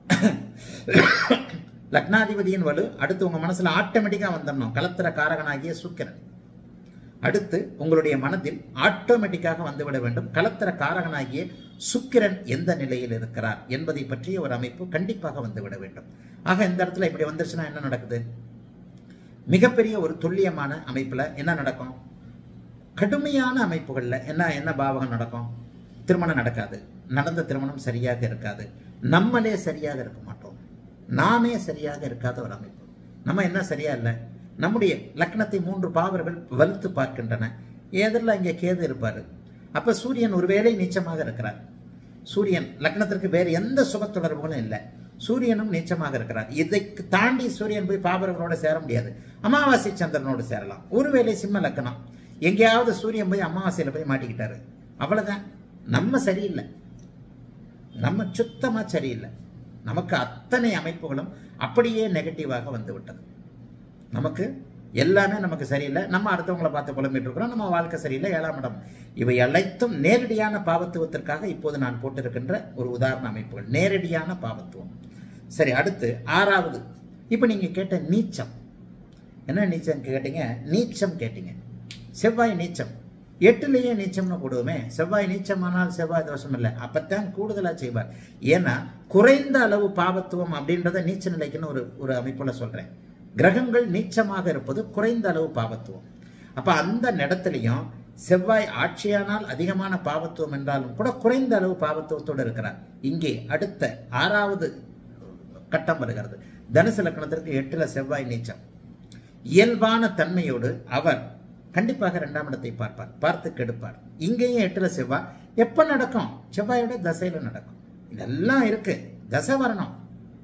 லக்னாதிபதியின் வலு அடுத்து உங்க மனசுல ஆட்டோமேட்டிக்கா வந்துடணும் கலத்திர காரகனாகிய சுக்கிரன் அடுத்து உங்களுடைய மனதில் ஆட்டோமேட்டிக்காக வந்துவிட வேண்டும் கலத்திர காரகனாகிய சுக்கிரன் எந்த நிலையில் இருக்கிறார் என்பதை பற்றிய ஒரு அமைப்பு கண்டிப்பாக வந்துவிட வேண்டும் ஆக இந்த இடத்துல இப்படி வந்துருச்சுன்னா என்ன நடக்குது மிகப்பெரிய ஒரு துல்லியமான அமைப்புல என்ன நடக்கும் கடுமையான அமைப்புகள்ல என்ன என்ன பாவகம் நடக்கும் திருமணம் நடக்காது நடந்த திருமணம் சரியாக இருக்காது நம்மளே சரியாக இருக்க மாட்டோம் நாமே சரியாக இருக்காத ஒரு அமைப்பு நம்ம என்ன சரியா இல்லை நம்முடைய லக்னத்தை மூன்று பாவர்கள் வலுத்து பார்க்கின்றன ஏதில் இங்கே கேது இருப்பாரு அப்ப சூரியன் ஒருவேளை நீச்சமாக இருக்கிறார் சூரியன் லக்னத்திற்கு வேறு எந்த சுப தொடர்புகளும் இல்லை சூரியனும் நீச்சமாக இருக்கிறார் இதைக்கு தாண்டி சூரியன் போய் பாபர்களோட சேர முடியாது அமாவாசை சந்திரனோடு சேரலாம் ஒருவேளை சிம்ம லக்னம் எங்கேயாவது சூரியன் போய் அமாவாசையில போய் மாட்டிக்கிட்டாரு அவ்வளவுதான் நம்ம சரியில்லை நம்ம சுத்தமா சரியில்லை நமக்கு அத்தனை அமைப்புகளும் அப்படியே நெகட்டிவாக வந்து விட்டது நமக்கு எல்லாமே நமக்கு சரியில்லை நம்ம அடுத்தவங்களை பார்த்து புலம்பிட்டு இருக்கிறோம் நம்ம வாழ்க்கை சரியில்லை ஏழாம் இடம் இவை அனைத்தும் நேரடியான பாவத்துவத்திற்காக இப்போது நான் போட்டிருக்கின்ற ஒரு உதாரண அமைப்புகள் நேரடியான பாவத்துவம் சரி அடுத்து ஆறாவது இப்போ நீங்க கேட்ட நீச்சம் என்ன நீச்சம் கேட்டீங்க நீச்சம் கேட்டீங்க செவ்வாய் நீச்சம் எட்டுலேயே நீச்சம்னு போடுவோமே செவ்வாய் நீச்சமானால் செவ்வாய் தோஷம் இல்லை அப்பத்தான் கூடுதலா செய்வார் ஏன்னா குறைந்த அளவு பாவத்துவம் அப்படின்றத நீச்ச நிலைக்குன்னு ஒரு ஒரு அமைப்புல சொல்றேன் கிரகங்கள் நீச்சமாக இருப்பது குறைந்த அளவு பாவத்துவம் அப்ப அந்த இடத்துலையும் செவ்வாய் ஆட்சியானால் அதிகமான பாவத்துவம் என்றாலும் கூட குறைந்த அளவு பாவத்துவத்தோடு இருக்கிறார் இங்கே அடுத்த ஆறாவது கட்டம் வருகிறது தனுசு லக்கணத்திற்கு எட்டுல செவ்வாய் நீச்சம் இயல்பான தன்மையோடு அவர் கண்டிப்பாக இரண்டாம் இடத்தை பார்ப்பார் பார்த்து கெடுப்பார் இங்கேயும் எட்டுல செவ்வாய் எப்ப நடக்கும் செவ்வாயோட தசையில நடக்கும் இதெல்லாம் இருக்கு தசை வரணும்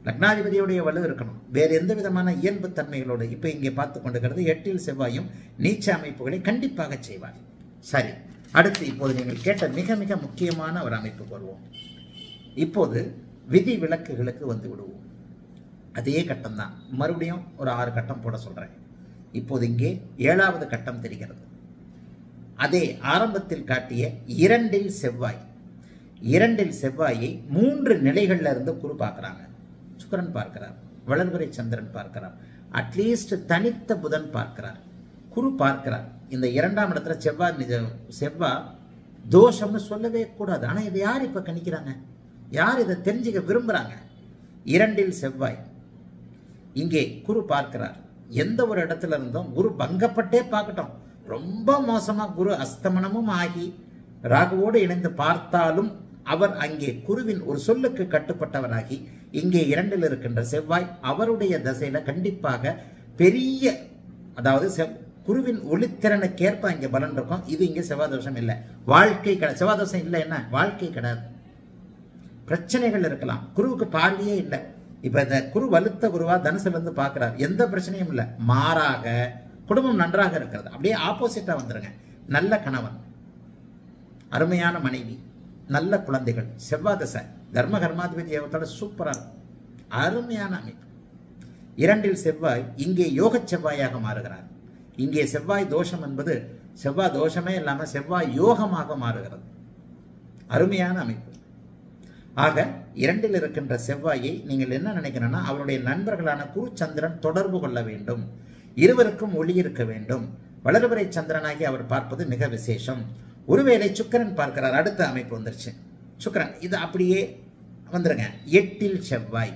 லக்னாதிபதியுடைய வலு இருக்கணும் வேறு எந்த விதமான இயல்பு தன்மைகளோடு இப்போ இங்கே பார்த்து கொண்டிருக்கிறது எட்டில் செவ்வாயும் நீச்ச அமைப்புகளை கண்டிப்பாக செய்வார் சரி அடுத்து இப்போது நீங்கள் கேட்ட மிக மிக முக்கியமான ஒரு அமைப்புக்கு வருவோம் இப்போது விதி விலக்குகளுக்கு வந்து விடுவோம் அதே கட்டம் தான் மறுபடியும் ஒரு ஆறு கட்டம் போட சொல்கிறேன் இப்போது இங்கே ஏழாவது கட்டம் தெரிகிறது அதே ஆரம்பத்தில் காட்டிய இரண்டில் செவ்வாய் இரண்டில் செவ்வாயை மூன்று நிலைகள்ல இருந்து குரு பார்க்குறாங்க சுக்கிரன் பார்க்கிறார் வளர்பிறை சந்திரன் பார்க்கிறார் அட்லீஸ்ட் தனித்த புதன் பார்க்கிறார் குரு பார்க்கிறார் இந்த இரண்டாம் இடத்துல செவ்வாய் நிஜ செவ்வாய் தோஷம்னு சொல்லவே கூடாது ஆனா இதை யார் இப்ப கணிக்கிறாங்க யார் இதை தெரிஞ்சுக்க விரும்புறாங்க இரண்டில் செவ்வாய் இங்கே குரு பார்க்கிறார் எந்த ஒரு இடத்துல இருந்தும் குரு பங்கப்பட்டே பார்க்கட்டும் ரொம்ப மோசமா குரு அஸ்தமனமும் ஆகி ராகுவோடு இணைந்து பார்த்தாலும் அவர் அங்கே குருவின் ஒரு சொல்லுக்கு கட்டுப்பட்டவராகி இங்கே இரண்டில் இருக்கின்ற செவ்வாய் அவருடைய தசையில கண்டிப்பாக பெரிய அதாவது செவ் குருவின் ஒளித்திறனுக்கேற்ப இங்கே பலன் இருக்கும் இது இங்கே செவ்வாய் தோஷம் இல்லை வாழ்க்கை கிடையாது செவ்வாய் தோஷம் இல்லை என்ன வாழ்க்கை கிடையாது பிரச்சனைகள் இருக்கலாம் குருவுக்கு பார்வையே இல்லை இப்ப இந்த குரு வலுத்த குருவா தனுசுல இருந்து பார்க்கிறார் எந்த பிரச்சனையும் இல்லை மாறாக குடும்பம் நன்றாக இருக்கிறது அப்படியே ஆப்போசிட்டா வந்துருங்க நல்ல கணவன் அருமையான மனைவி நல்ல குழந்தைகள் செவ்வாய் தசை தர்ம கர்மாதிபதி யோகத்தோட சூப்பரா இருக்கும் அருமையான அமைப்பு இரண்டில் செவ்வாய் இங்கே யோக செவ்வாயாக மாறுகிறார் இங்கே செவ்வாய் தோஷம் என்பது செவ்வாய் தோஷமே இல்லாம செவ்வாய் யோகமாக மாறுகிறது அருமையான அமைப்பு ஆக இரண்டில் இருக்கின்ற செவ்வாயை நீங்கள் என்ன நினைக்கணும்னா அவருடைய நண்பர்களான குரு சந்திரன் தொடர்பு கொள்ள வேண்டும் இருவருக்கும் ஒளி இருக்க வேண்டும் வளர்வரை சந்திரனாகி அவர் பார்ப்பது மிக விசேஷம் ஒருவேளை சுக்கிரன் பார்க்கிறார் அடுத்த அமைப்பு வந்துருச்சு சுக்கிரன் இது அப்படியே வந்துருங்க எட்டில் செவ்வாய்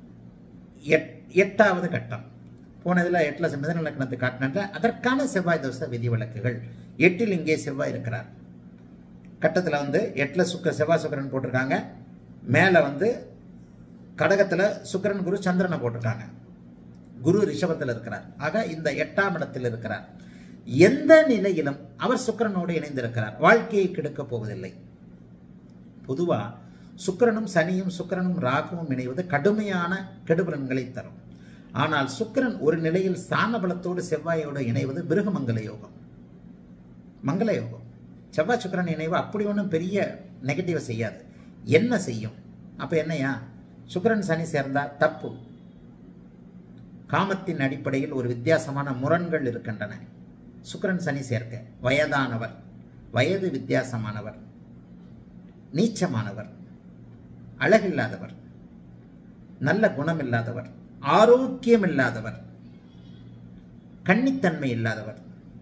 எட் எட்டாவது கட்டம் போனதுல எட்டுல மிதன லக்னத்தை காட்டினாங்க அதற்கான செவ்வாய் தோசை விதி விலக்குகள் எட்டில் இங்கே செவ்வாய் இருக்கிறார் கட்டத்தில் வந்து எட்டில் சுக்க செவ்வாய் சுக்கரன் போட்டிருக்காங்க மேலே வந்து கடகத்தில் சுக்கிரன் குரு சந்திரனை போட்டிருக்காங்க குரு ரிஷபத்தில் இருக்கிறார் ஆக இந்த எட்டாம் இடத்தில் இருக்கிறார் எந்த நிலையிலும் அவர் சுக்கிரனோடு இணைந்திருக்கிறார் வாழ்க்கையை கெடுக்கப் போவதில்லை பொதுவா சுக்கிரனும் சனியும் சுக்கிரனும் ராகுவும் இணைவது கடுமையான கெடுபலன்களை தரும் ஆனால் சுக்கிரன் ஒரு நிலையில் ஸ்தான பலத்தோடு செவ்வாயோடு இணைவது பிருகமங்கல யோகம் மங்கள யோகம் செவ்வாய் சுக்கிரன் இணைவு அப்படி ஒன்றும் பெரிய நெகட்டிவ் செய்யாது என்ன செய்யும் அப்ப என்னையா சுக்கிரன் சனி சேர்ந்தா தப்பு காமத்தின் அடிப்படையில் ஒரு வித்தியாசமான முரண்கள் இருக்கின்றன சுக்கிரன் சனி சேர்க்க வயதானவர் வயது வித்தியாசமானவர் நீச்சமானவர் அழகில்லாதவர் நல்ல குணம் இல்லாதவர் ஆரோக்கியம் இல்லாதவர் கன்னித்தன்மை இல்லாதவர்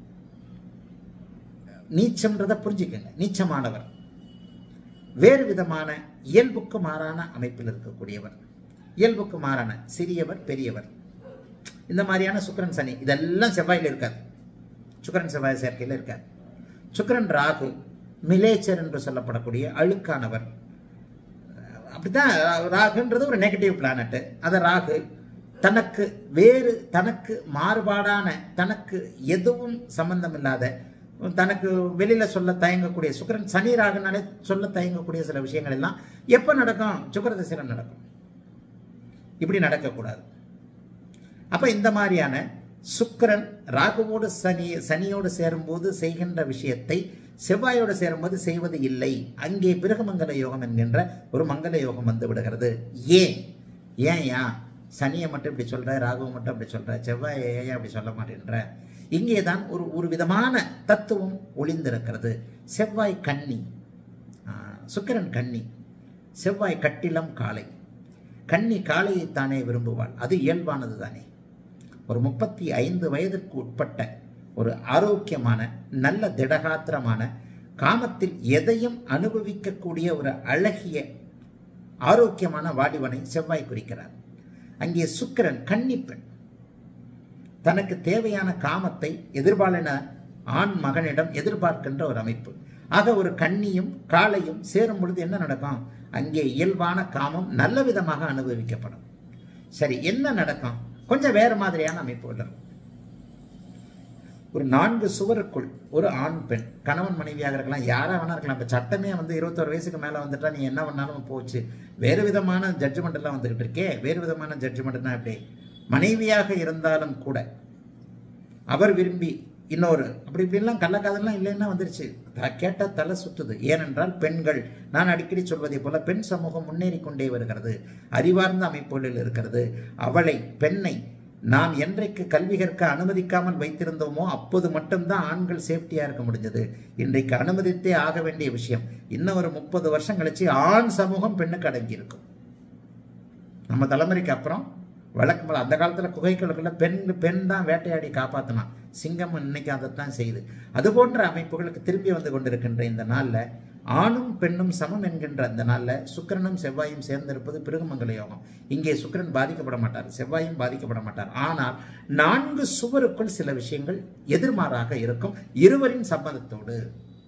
நீச்சம்ன்றதை புரிஞ்சுக்கங்க நீச்சமானவர் வேறு விதமான இயல்புக்கு மாறான அமைப்பில் இருக்கக்கூடியவர் இயல்புக்கு மாறான சிறியவர் பெரியவர் இந்த மாதிரியான சுக்கிரன் சனி இதெல்லாம் செவ்வாயில் இருக்காது சுக்கிரன் செவ்வாய் சேர்க்கையில் இருக்காது சுக்கிரன் ராகு மிலேச்சர் என்று சொல்லப்படக்கூடிய அழுக்கானவர் அப்படித்தான் ராகுன்றது ஒரு நெகட்டிவ் பிளானட் அதை ராகு தனக்கு வேறு தனக்கு மாறுபாடான தனக்கு எதுவும் சம்பந்தம் இல்லாத தனக்கு வெளியில சொல்ல தயங்கக்கூடிய சுக்கிரன் சனி ராகுனாலே சொல்ல தயங்கக்கூடிய சில விஷயங்கள் எல்லாம் எப்ப நடக்கும் சுக்கர திசையில நடக்கும் இப்படி நடக்கக்கூடாது அப்ப இந்த மாதிரியான சுக்கிரன் ராகுவோடு சனி சனியோடு சேரும்போது செய்கின்ற விஷயத்தை செவ்வாயோடு சேரும்போது செய்வது இல்லை அங்கே பிறகுமங்கல யோகம் என்கின்ற ஒரு மங்கள யோகம் வந்து விடுகிறது ஏன் ஏன் யா சனியை மட்டும் இப்படி சொல்ற ராகுவை மட்டும் அப்படி சொல்ற செவ்வாய் ஏன் அப்படி சொல்ல மாட்டேன்ற இங்கே தான் ஒரு ஒரு விதமான தத்துவம் ஒளிந்திருக்கிறது செவ்வாய் கன்னி ஆ, சுக்கிரன் கன்னி செவ்வாய் கட்டிலம் காளை கன்னி காளையைத்தானே விரும்புவாள் அது இயல்பானது தானே ஒரு முப்பத்தி ஐந்து வயதிற்கு உட்பட்ட ஒரு ஆரோக்கியமான நல்ல திடகாத்திரமான காமத்தில் எதையும் அனுபவிக்கக்கூடிய ஒரு அழகிய ஆரோக்கியமான வாடிவனை செவ்வாய் குறிக்கிறார் அங்கே சுக்கிரன் கன்னிப்பெண் தனக்கு தேவையான காமத்தை எதிர்பாலின ஆண் மகனிடம் எதிர்பார்க்கின்ற ஒரு அமைப்பு ஆக ஒரு கன்னியும் காளையும் சேரும் பொழுது என்ன நடக்கும் அங்கே இயல்பான காமம் நல்ல விதமாக அனுபவிக்கப்படும் சரி என்ன நடக்கும் கொஞ்சம் வேறு மாதிரியான அமைப்புகள் இருக்கும் ஒரு நான்கு சுவருக்குள் ஒரு ஆண் பெண் கணவன் மனைவியாக இருக்கலாம் யாரா வேணா இருக்கலாம் இப்போ சட்டமே வந்து இருபத்தோரு வயசுக்கு மேலே வந்துட்டா நீ என்ன பண்ணாலும் போச்சு வேறு விதமான ஜட்ஜ்மெண்ட் எல்லாம் வந்துகிட்டு இருக்கே வேறு விதமான ஜட்ஜ்மெண்ட்னா எப்படி மனைவியாக இருந்தாலும் கூட அவர் விரும்பி இன்னொரு அப்படி இப்படிலாம் கள்ளக்காதல்லாம் இல்லைன்னா வந்துருச்சு த- கேட்ட தலை சுத்துது ஏனென்றால் பெண்கள் நான் அடிக்கடி சொல்வதை போல பெண் சமூகம் முன்னேறி கொண்டே வருகிறது அறிவார்ந்த அமைப்புகளில் இருக்கிறது அவளை பெண்ணை நாம் என்றைக்கு கல்வி கற்க அனுமதிக்காமல் வைத்திருந்தோமோ அப்போது மட்டும்தான் ஆண்கள் சேஃப்டியா இருக்க முடிஞ்சது இன்றைக்கு அனுமதித்தே ஆக வேண்டிய விஷயம் இன்னும் ஒரு முப்பது வருஷம் கழிச்சு ஆண் சமூகம் பெண்ணுக்கு அடங்கி இருக்கும் நம்ம தலைமுறைக்கு அப்புறம் வழக்கம் போல அந்த காலத்தில் குகைகளுக்குள்ள பெண் பெண் தான் வேட்டையாடி காப்பாற்றினான் சிங்கம் இன்னைக்கு அதைத்தான் செய்யுது அது போன்ற அமைப்புகளுக்கு திரும்பி வந்து கொண்டிருக்கின்ற இந்த நாளில் ஆணும் பெண்ணும் சமம் என்கின்ற அந்த நாளில் சுக்கிரனும் செவ்வாயும் சேர்ந்திருப்பது பிருகுமங்கல யோகம் இங்கே சுக்கிரன் பாதிக்கப்பட மாட்டார் செவ்வாயும் பாதிக்கப்பட மாட்டார் ஆனால் நான்கு சுவருக்குள் சில விஷயங்கள் எதிர்மாறாக இருக்கும் இருவரின் சம்மதத்தோடு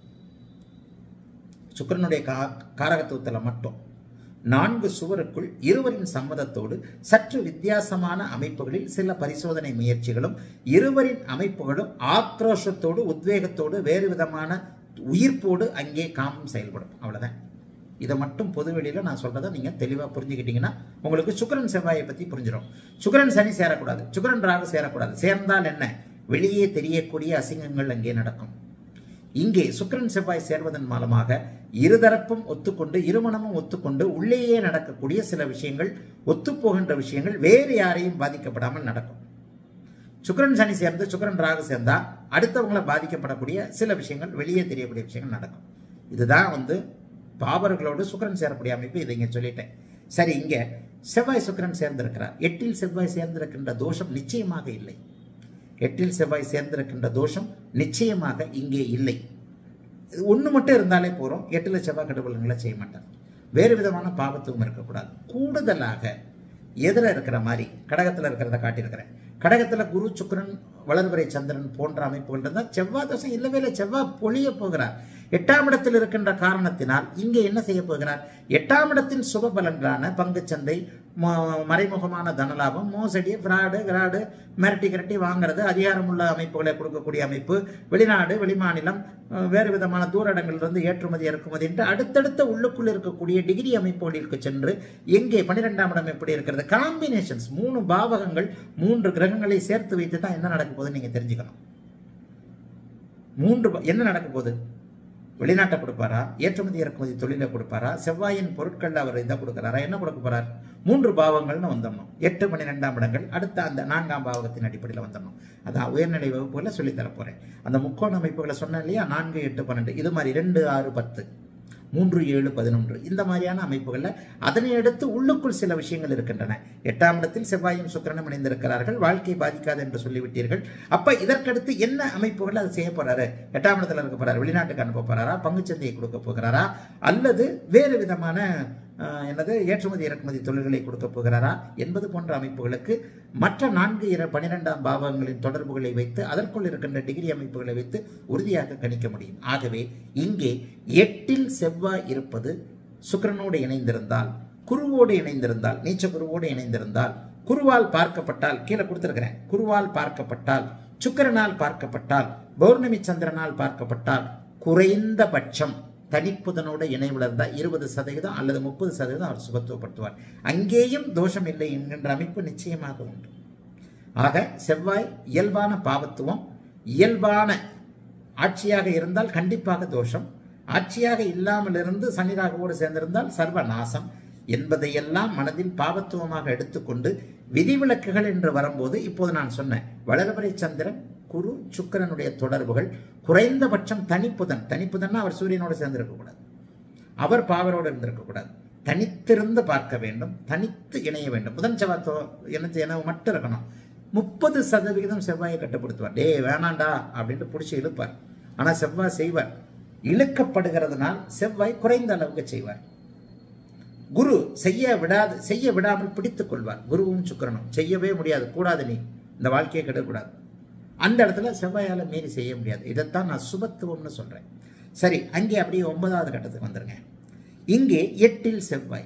சுக்கிரனுடைய கா காரகத்துவத்தில் மட்டும் நான்கு சுவருக்குள் இருவரின் சம்மதத்தோடு சற்று வித்தியாசமான அமைப்புகளில் சில பரிசோதனை முயற்சிகளும் இருவரின் அமைப்புகளும் ஆக்ரோஷத்தோடு உத்வேகத்தோடு வேறு விதமான உயிர்ப்போடு அங்கே காமம் செயல்படும் அவ்வளவுதான் இதை மட்டும் பொதுவெளியில் நான் சொல்றதை நீங்க தெளிவா புரிஞ்சுக்கிட்டீங்கன்னா உங்களுக்கு சுக்கிரன் செவ்வாயை பத்தி புரிஞ்சிடும் சுக்கிரன் சனி சேரக்கூடாது சுக்கிரன் ராகு சேரக்கூடாது சேர்ந்தால் என்ன வெளியே தெரியக்கூடிய அசிங்கங்கள் அங்கே நடக்கும் இங்கே சுக்கிரன் செவ்வாய் சேர்வதன் மூலமாக இருதரப்பும் ஒத்துக்கொண்டு இருமணமும் ஒத்துக்கொண்டு உள்ளேயே நடக்கக்கூடிய சில விஷயங்கள் ஒத்துப்போகின்ற விஷயங்கள் வேறு யாரையும் பாதிக்கப்படாமல் நடக்கும் சுக்கிரன் சனி சேர்ந்து சுக்கிரன் ராகு சேர்ந்தா அடுத்தவங்களை பாதிக்கப்படக்கூடிய சில விஷயங்கள் வெளியே தெரியக்கூடிய விஷயங்கள் நடக்கும் இதுதான் வந்து பாபர்களோடு சுக்கிரன் சேரக்கூடிய அமைப்பு இதை இங்க சொல்லிட்டேன் சரி இங்க செவ்வாய் சுக்கிரன் சேர்ந்திருக்கிறார் எட்டில் செவ்வாய் சேர்ந்திருக்கின்ற தோஷம் நிச்சயமாக இல்லை எட்டில் செவ்வாய் சேர்ந்திருக்கின்ற தோஷம் நிச்சயமாக இங்கே இல்லை ஒன்று மட்டும் இருந்தாலே போகிறோம் எட்டில் செவ்வாய் கடுபலன்களை செய்ய மாட்டார் வேறு விதமான பாவத்துவம் இருக்கக்கூடாது கூடுதலாக எதிர இருக்கிற மாதிரி கடகத்தில் இருக்கிறத காட்டியிருக்கிறேன் கடகத்தில் குரு சுக்கிரன் வளர்வரை சந்திரன் போன்ற அமைப்புகள் இருந்தால் செவ்வாய் தோஷம் இல்லவே இல்லை செவ்வாய் பொழிய போகிறார் எட்டாம் இடத்தில் இருக்கின்ற காரணத்தினால் இங்கே என்ன செய்ய போகிறார் எட்டாம் இடத்தின் சுப பலன்களான பங்குச்சந்தை ம- மறைமுகமான தனலாபம் மோசடி ஃப்ராடு கிராடு மிரட்டி கிரட்டி வாங்குறது அதிகாரமுள்ள அமைப்புகளை கொடுக்கக்கூடிய அமைப்பு வெளிநாடு வெளிமாநிலம் அஹ், வேறு விதமான தூரடங்களிலிருந்து ஏற்றுமதி இறக்குமதி என்று அடுத்தடுத்த உள்ளுக்குள் இருக்கக்கூடிய டிகிரி அமைப்புகளுக்கு சென்று எங்கே பன்னிரெண்டாம் இடம் எப்படி இருக்கிறது காம்பினேஷன்ஸ் மூணு பாவகங்கள் மூன்று கிரகங்களை சேர்த்து வைத்து தான் என்ன நடக்க போகுதுன்னு நீங்க தெரிஞ்சுக்கணும் மூன்று ப- என்ன நடக்க போகுது வெளிநாட்டை கொடுப்பாரா ஏற்றுமதி இறக்குமதி தொழிலை கொடுப்பாரா செவ்வாயின் பொருட்கள் அவர் இதை கொடுக்குறாரா என்ன கொடுக்க போறார் மூன்று பாவங்கள்னு வந்துடணும் எட்டு பன்னிரெண்டாம் இடங்கள் அடுத்த அந்த நான்காம் பாவகத்தின் அடிப்படையில் வந்துடணும் அதான் உயர்நிலை வகுப்புல சொல்லித் தரப் போறேன் அந்த முக்கோண அமைப்புகளை சொன்னேன் இல்லையா நான்கு எட்டு பன்னெண்டு இது மாதிரி ரெண்டு ஆறு பத்து மூன்று ஏழு பதினொன்று இந்த மாதிரியான அமைப்புகளில் அதனை அடுத்து உள்ளுக்குள் சில விஷயங்கள் இருக்கின்றன எட்டாம் இடத்தில் செவ்வாயும் சுக்கிரனும் இணைந்திருக்கிறார்கள் வாழ்க்கை பாதிக்காது என்று சொல்லிவிட்டீர்கள் அப்ப இதற்கடுத்து என்ன அமைப்புகள் அதை செய்ய போறாரு எட்டாம் இடத்துல இருக்க போறாரு வெளிநாட்டுக்கு அனுப்ப போறாரா பங்குச்சந்தையை கொடுக்க போகிறாரா அல்லது வேறு விதமான ஆஹ், என்னது ஏற்றுமதி இறக்குமதி தொழில்களை கொடுக்க போகிறாரா என்பது போன்ற அமைப்புகளுக்கு மற்ற நான்கு இர பனிரெண்டாம் பாவங்களின் தொடர்புகளை வைத்து அதற்குள் இருக்கின்ற டிகிரி அமைப்புகளை வைத்து உறுதியாக கணிக்க முடியும் ஆகவே இங்கே எட்டில் செவ்வாய் இருப்பது சுக்கிரனோடு இணைந்திருந்தால் குருவோடு இணைந்திருந்தால் நீச்ச குருவோடு இணைந்திருந்தால் குருவால் பார்க்கப்பட்டால் கீழே கொடுத்திருக்கிறேன் குருவால் பார்க்கப்பட்டால் சுக்கிரனால் பார்க்கப்பட்டால் பௌர்ணமி சந்திரனால் பார்க்கப்பட்டால் குறைந்தபட்சம் தனிப்புதனோட இணைவுல இருந்தா இருபது சதவீதம் அல்லது முப்பது சதவீதம் அவர் சுபத்துவப்படுத்துவார் அங்கேயும் தோஷம் இல்லை என்கின்ற அமைப்பு நிச்சயமாக உண்டு ஆக செவ்வாய் இயல்பான பாவத்துவம் இயல்பான ஆட்சியாக இருந்தால் கண்டிப்பாக தோஷம் ஆட்சியாக இல்லாமல் இருந்து சனி ராகுவோடு சேர்ந்திருந்தால் சர்வ நாசம் என்பதையெல்லாம் மனதில் பாவத்துவமாக எடுத்துக்கொண்டு விதிவிலக்குகள் என்று வரும்போது இப்போது நான் சொன்னேன் வளர்வரை சந்திரன் குரு சுக்கிரனுடைய தொடர்புகள் குறைந்தபட்சம் தனிப்புதன் தனிப்புதன்னா அவர் சூரியனோடு சேர்ந்திருக்கக்கூடாது அவர் பாவரோடு இருந்திருக்கக்கூடாது தனித்திருந்து பார்க்க வேண்டும் தனித்து இணைய வேண்டும் புதன் செவ்வாய் தோ- இணைஞ்சு இணைவு மட்டும் இருக்கணும் முப்பது சதவிகிதம் செவ்வாயை கட்டுப்படுத்துவார் டேய் வேணாண்டா அப்படின்ட்டு பிடிச்சி இழுப்பார் ஆனா செவ்வாய் செய்வார் இழுக்கப்படுகிறதுனால் செவ்வாய் குறைந்த அளவுக்கு செய்வார் குரு செய்ய விடாது செய்ய விடாமல் பிடித்துக் கொள்வார் குருவும் சுக்கிரனும் செய்யவே முடியாது கூடாது நீ இந்த வாழ்க்கையை கெடக்கூடாது அந்த இடத்துல செவ்வாயால மீறி செய்ய முடியாது இதைத்தான் நான் சுபத்துவம்னு சொல்றேன் சரி அங்கே அப்படியே ஒன்பதாவது கட்டத்துக்கு வந்துருங்க இங்கே எட்டில் செவ்வாய்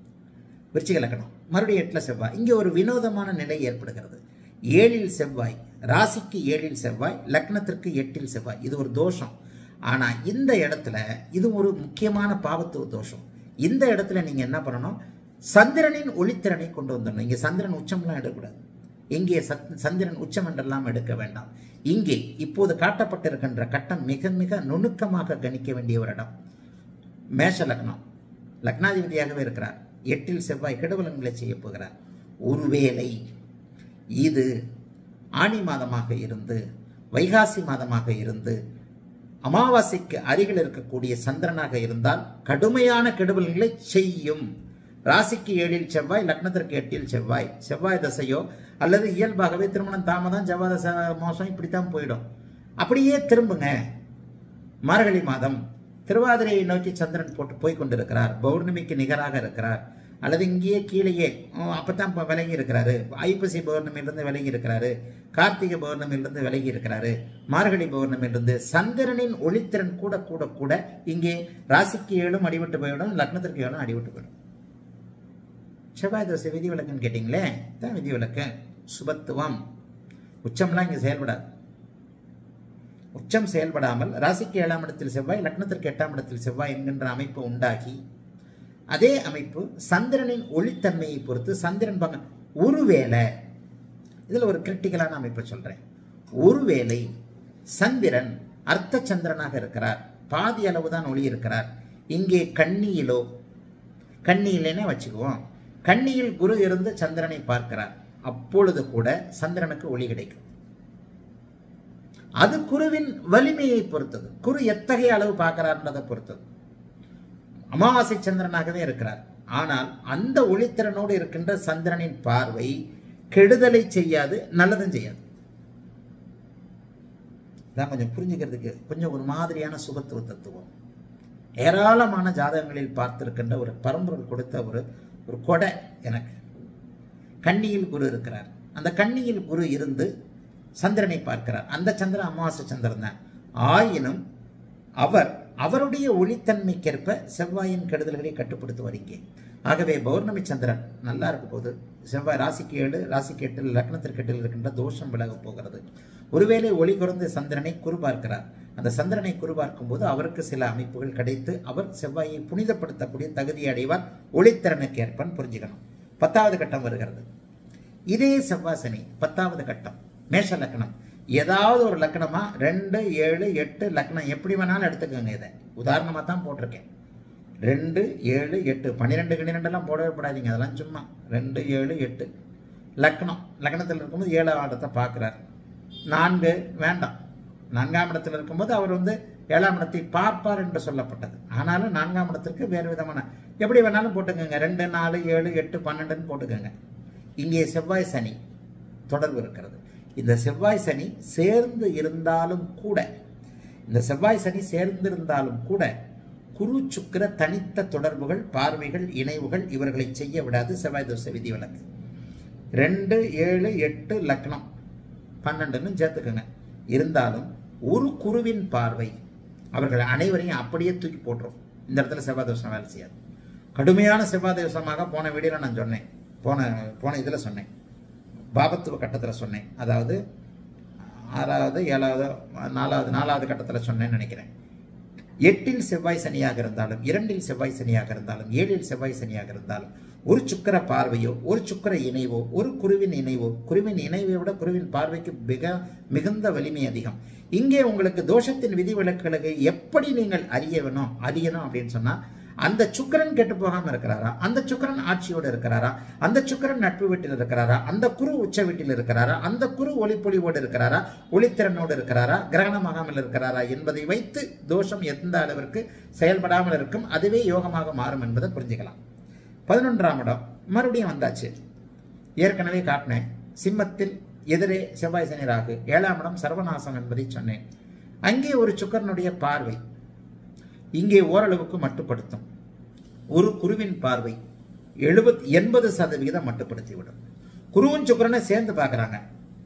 விருச்சிக லக்கணம் மறுபடியும் எட்டில் செவ்வாய் இங்கே ஒரு வினோதமான நிலை ஏற்படுகிறது ஏழில் செவ்வாய் ராசிக்கு ஏழில் செவ்வாய் லக்னத்திற்கு எட்டில் செவ்வாய் இது ஒரு தோஷம் ஆனா இந்த இடத்துல இது ஒரு முக்கியமான பாவத்துவ தோஷம் இந்த இடத்துல நீங்க என்ன பண்ணணும் சந்திரனின் ஒளித்திறனை கொண்டு வந்துடணும் இங்க சந்திரன் உச்சம்லாம் எடுக்கக்கூடாது இங்கே சத் சந்திரன் உச்சம் என்றெல்லாம் எடுக்க வேண்டாம் இங்கே இப்போது காட்டப்பட்டிருக்கின்ற கட்டம் மிக மிக நுணுக்கமாக கணிக்க வேண்டிய ஒரு இடம் மேஷ லக்னம் லக்னாதிபதியாகவே இருக்கிறார் எட்டில் செவ்வாய் கெடுபலன்களை செய்ய போகிறார் ஒருவேளை இது ஆணி மாதமாக இருந்து வைகாசி மாதமாக இருந்து அமாவாசைக்கு அருகில் இருக்கக்கூடிய சந்திரனாக இருந்தால் கடுமையான கெடுபல்களை செய்யும் ராசிக்கு ஏழில் செவ்வாய் லக்னத்திற்கு எட்டில் செவ்வாய் செவ்வாய் தசையோ அல்லது இயல்பாகவே திருமணம் தாமதம் செவ்வாய் தசை மோசம் இப்படித்தான் போயிடும் அப்படியே திரும்புங்க மார்கழி மாதம் திருவாதிரையை நோக்கி சந்திரன் போட்டு போய் கொண்டிருக்கிறார் பௌர்ணமிக்கு நிகராக இருக்கிறார் அல்லது இங்கேயே கீழேயே உம், அப்பதான் இப்ப விலகி இருக்கிறாரு ஐப்பசி பௌர்ணமியிலிருந்து விலகி இருக்கிறாரு கார்த்திகை பௌர்ணமியிலிருந்து விலகி இருக்கிறாரு மார்கழி பௌர்ணமியிலிருந்து சந்திரனின் ஒளித்திறன் கூட கூட கூட இங்கே ராசிக்கு ஏழும் அடிபட்டு போயிடும் லக்னத்திற்கு ஏழும் அடிபட்டு போயிடும் செவ்வாய் தோசை விதி விலக்குன்னு கேட்டிங்களே தான் விதி விலக்கு சுபத்துவம் உச்சம்லாம் இங்கே செயல்படாது உச்சம் செயல்படாமல் ராசிக்கு ஏழாம் இடத்தில் செவ்வாய் லக்னத்திற்கு எட்டாம் இடத்தில் செவ்வாய் என்கின்ற அமைப்பு உண்டாகி அதே அமைப்பு சந்திரனின் ஒளித்தன்மையை பொறுத்து சந்திரன் பங்க ஒருவேளை இதில் ஒரு கிரிட்டிக்கலான அமைப்பை சொல்றேன் ஒருவேளை சந்திரன் அர்த்த சந்திரனாக இருக்கிறார் பாதி அளவு தான் ஒளி இருக்கிறார் இங்கே கண்ணியிலோ கண்ணியிலேனே வச்சுக்குவோம் கண்ணியில் குரு இருந்து சந்திரனை பார்க்கிறார் அப்பொழுது கூட சந்திரனுக்கு ஒளி கிடைக்கும் அது குருவின் வலிமையை பொறுத்தது குரு எத்தகைய அளவு பார்க்கிறார்ன்றதை பொறுத்தது அமாவாசை சந்திரனாகவே இருக்கிறார் ஆனால் அந்த ஒளித்திறனோடு இருக்கின்ற சந்திரனின் பார்வை கெடுதலை செய்யாது நல்லதும் செய்யாது இதான் கொஞ்சம் புரிஞ்சுக்கிறதுக்கு கொஞ்சம் ஒரு மாதிரியான சுபத்துவ தத்துவம் ஏராளமான ஜாதகங்களில் பார்த்திருக்கின்ற ஒரு பரம்பொருள் கொடுத்த ஒரு ஒரு கொடை எனக்கு கன்னியில் குரு இருக்கிறார் அந்த கன்னியில் குரு இருந்து சந்திரனை பார்க்கிறார் அந்த சந்திரன் அமாவாசை சந்திரன் தான் ஆயினும் அவர் அவருடைய ஒளித்தன்மைக்கேற்ப செவ்வாயின் கெடுதல்களை கட்டுப்படுத்துவார் இங்கே ஆகவே பௌர்ணமி சந்திரன் நல்லா இருக்க போது செவ்வாய் ராசிக்கு ஏழு ராசிக்கு எட்டில் லக்னத்திற்கு எட்டில் இருக்கின்ற தோஷம் விலகப் போகிறது ஒருவேளை ஒளி குறைந்த சந்திரனை குறுபார்க்கிறார் அந்த சந்திரனை குறுபார்க்கும் போது அவருக்கு சில அமைப்புகள் கிடைத்து அவர் செவ்வாயை புனிதப்படுத்தக்கூடிய தகுதி அடைவார் ஒளித்திறனுக்கு ஏற்பன்னு புரிஞ்சுக்கணும் பத்தாவது கட்டம் வருகிறது இதே செவ்வாய் சனி பத்தாவது கட்டம் மேஷ லக்னம் ஏதாவது ஒரு லக்னமா ரெண்டு ஏழு எட்டு லக்னம் எப்படி வேணாலும் எடுத்துக்கோங்க இதை உதாரணமாக தான் போட்டிருக்கேன் ரெண்டு ஏழு எட்டு பன்னிரெண்டு கிணிரெண்டெல்லாம் போடவே போடாதீங்க அதெல்லாம் சும்மா ரெண்டு ஏழு எட்டு லக்னம் லக்னத்தில் இருக்கும்போது ஏழாம் இடத்தை பார்க்குறார் நான்கு வேண்டாம் நான்காம் இடத்தில் இருக்கும்போது அவர் வந்து ஏழாம் இடத்தை பார்ப்பார் என்று சொல்லப்பட்டது ஆனாலும் நான்காம் இடத்திற்கு வேறு விதமான எப்படி வேணாலும் போட்டுக்கோங்க ரெண்டு நாலு ஏழு எட்டு பன்னெண்டுன்னு போட்டுக்கோங்க இங்கே செவ்வாய் சனி தொடர்பு இருக்கிறது இந்த செவ்வாய் சனி சேர்ந்து இருந்தாலும் கூட இந்த செவ்வாய் சனி சேர்ந்திருந்தாலும் கூட குரு சுக்கிர தனித்த தொடர்புகள் பார்வைகள் இணைவுகள் இவர்களை செய்ய விடாது செவ்வாய் தோசை விதி விலக்கு ரெண்டு ஏழு எட்டு லக்னம் பன்னெண்டுன்னு சேர்த்துக்கோங்க இருந்தாலும் ஒரு குருவின் பார்வை அவர்கள் அனைவரையும் அப்படியே தூக்கி போட்டுரும் இந்த இடத்துல செவ்வாய் தோஷம் வேலை செய்யாது கடுமையான செவ்வாய் தோஷமாக போன வீடியோவில் நான் சொன்னேன் போன போன இதில் சொன்னேன் பாபத்துவ கட்டத்தில் சொன்னேன் அதாவது ஆறாவது ஏழாவது நாலாவது நாலாவது கட்டத்தில் சொன்னேன்னு நினைக்கிறேன் எட்டில் செவ்வாய் சனியாக இருந்தாலும் இரண்டில் செவ்வாய் சனியாக இருந்தாலும் ஏழில் செவ்வாய் சனியாக இருந்தாலும் ஒரு சுக்கர பார்வையோ ஒரு சுக்கர இணைவோ ஒரு குருவின் இணைவோ குருவின் இணைவை விட குருவின் பார்வைக்கு மிக மிகுந்த வலிமை அதிகம் இங்கே உங்களுக்கு தோஷத்தின் விதிவிலக்குகளை எப்படி நீங்கள் அறிய வேணும் அறியணும் அப்படின்னு சொன்னா அந்த சுக்கரன் கெட்டு போகாம இருக்கிறாரா அந்த சுக்கரன் ஆட்சியோடு இருக்கிறாரா அந்த சுக்கரன் நட்பு வீட்டில் இருக்கிறாரா அந்த குரு உச்ச வீட்டில் இருக்கிறாரா அந்த குரு ஒளிப்பொழிவோடு இருக்கிறாரா ஒளித்திறனோடு இருக்கிறாரா கிரகணமாகாமல் இருக்கிறாரா என்பதை வைத்து தோஷம் எந்த அளவிற்கு செயல்படாமல் இருக்கும் அதுவே யோகமாக மாறும் என்பதை புரிஞ்சுக்கலாம் பதினொன்றாம் இடம் மறுபடியும் வந்தாச்சு ஏற்கனவே காட்டினேன் சிம்மத்தில் எதிரே செவ்வாய் சனி ராகு ஏழாம் இடம் சர்வநாசம் என்பதை சொன்னேன் அங்கே ஒரு சுக்கரனுடைய பார்வை இங்கே ஓரளவுக்கு மட்டுப்படுத்தும் ஒரு குருவின் பார்வை எழுபத் எண்பது சதவிகிதம் மட்டுப்படுத்திவிடும் குருவும் சுக்கரனை சேர்ந்து பார்க்குறாங்க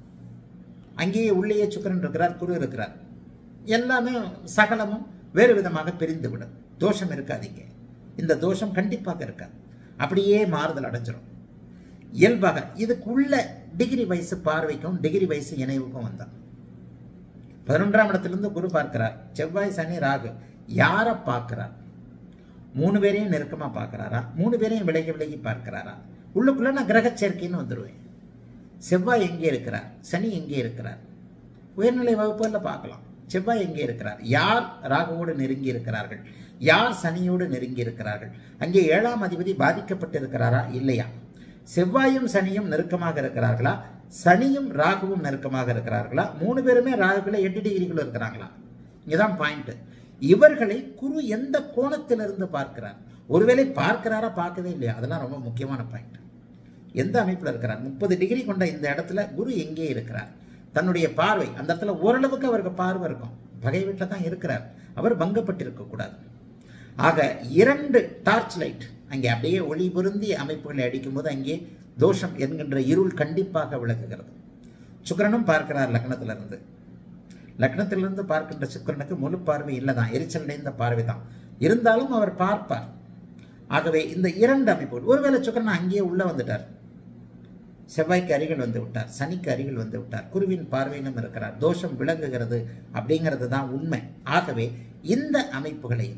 அங்கேயே உள்ளேயே சுக்கரன் இருக்கிறார் குரு இருக்கிறார் எல்லாமே சகலமும் வேறு விதமாக பிரிந்து விடும் தோஷம் இருக்காதீங்க இந்த தோஷம் கண்டிப்பாக இருக்காது அப்படியே மாறுதல் அடைஞ்சிரும் இயல்பாக இதுக்குள்ள டிகிரி வயசு பார்வைக்கும் டிகிரி வயசு இணைவுக்கும் வந்தான் பதினொன்றாம் இடத்திலிருந்து குரு பார்க்கிறார் செவ்வாய் சனி ராகு யாரை பார்க்கிறார் மூணு பேரையும் நெருக்கமா பார்க்கறாரா மூணு பேரையும் விலகி விலகி பார்க்கிறாரா உள்ளுக்குள்ள நான் கிரக சேர்க்கைன்னு வந்துடுவேன் செவ்வாய் எங்கே இருக்கிறார் சனி எங்கே இருக்கிறார் உயர்நிலை வகுப்புகளில் பார்க்கலாம் செவ்வாய் எங்கே இருக்கிறார் யார் ராகுவோடு நெருங்கி இருக்கிறார்கள் யார் சனியோடு நெருங்கி இருக்கிறார்கள் அங்கே ஏழாம் அதிபதி பாதிக்கப்பட்டிருக்கிறாரா இல்லையா செவ்வாயும் சனியும் நெருக்கமாக இருக்கிறார்களா சனியும் ராகுவும் நெருக்கமாக இருக்கிறார்களா மூணு பேருமே ராகுல எட்டு டிகிரிக்குள்ள இருக்கிறாங்களா இங்கதான் பாயிண்ட் இவர்களை குரு எந்த கோணத்திலிருந்து பார்க்கிறார் ஒருவேளை பார்க்கிறாரா பார்க்கவே இல்லையா அதெல்லாம் ரொம்ப முக்கியமான பாயிண்ட் எந்த அமைப்பில் இருக்கிறார் முப்பது டிகிரி கொண்ட இந்த இடத்துல குரு எங்கே இருக்கிறார் தன்னுடைய பார்வை அந்த இடத்துல ஓரளவுக்கு அவருக்கு பார்வை இருக்கும் பகை வீட்டில் தான் இருக்கிறார் அவர் பங்கப்பட்டிருக்க கூடாது ஆக இரண்டு டார்ச் லைட் அங்கே அப்படியே ஒளி பொருந்தி அமைப்புகளை அடிக்கும்போது அங்கே தோஷம் என்கின்ற இருள் கண்டிப்பாக விளக்குகிறது சுக்கிரனும் பார்க்கிறார் லக்னத்திலிருந்து லக்னத்திலிருந்து பார்க்கின்ற சுக்கிரனுக்கு முழு பார்வை இல்லை தான் எரிச்சல் அடைந்த பார்வை தான் இருந்தாலும் அவர் பார்ப்பார் ஆகவே இந்த இரண்டு அமைப்புகள் ஒருவேளை சுக்கிரன் அங்கேயே உள்ள வந்துட்டார் செவ்வாய்க்கு அருகில் வந்து விட்டார் சனிக்கு அருகில் வந்து விட்டார் குருவின் பார்வையிலும் இருக்கிறார் தோஷம் விளங்குகிறது அப்படிங்கிறது தான் உண்மை ஆகவே இந்த அமைப்புகளையும்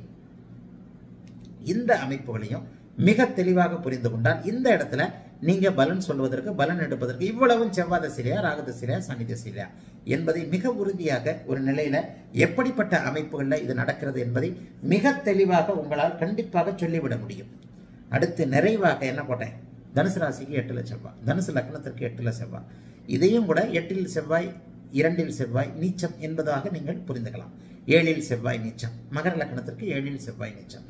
இந்த அமைப்புகளையும் மிக தெளிவாக புரிந்து கொண்டால் இந்த இடத்துல நீங்க பலன் சொல்வதற்கு பலன் எடுப்பதற்கு இவ்வளவும் செவ்வாய் தசையிலையா ராகு தசையிலையா சனி தசையிலையா என்பதை மிக உறுதியாக ஒரு நிலையில எப்படிப்பட்ட அமைப்புகள்ல இது நடக்கிறது என்பதை மிக தெளிவாக உங்களால் கண்டிப்பாக சொல்லிவிட முடியும் அடுத்து நிறைவாக என்ன போட்டேன் தனுசு ராசிக்கு எட்டுல செவ்வாய் தனுசு லக்னத்திற்கு எட்டுல செவ்வாய் இதையும் கூட எட்டில் செவ்வாய் இரண்டில் செவ்வாய் நீச்சம் என்பதாக நீங்கள் புரிந்துக்கலாம் ஏழில் செவ்வாய் நீச்சம் மகர லக்னத்திற்கு ஏழில் செவ்வாய் நீச்சம்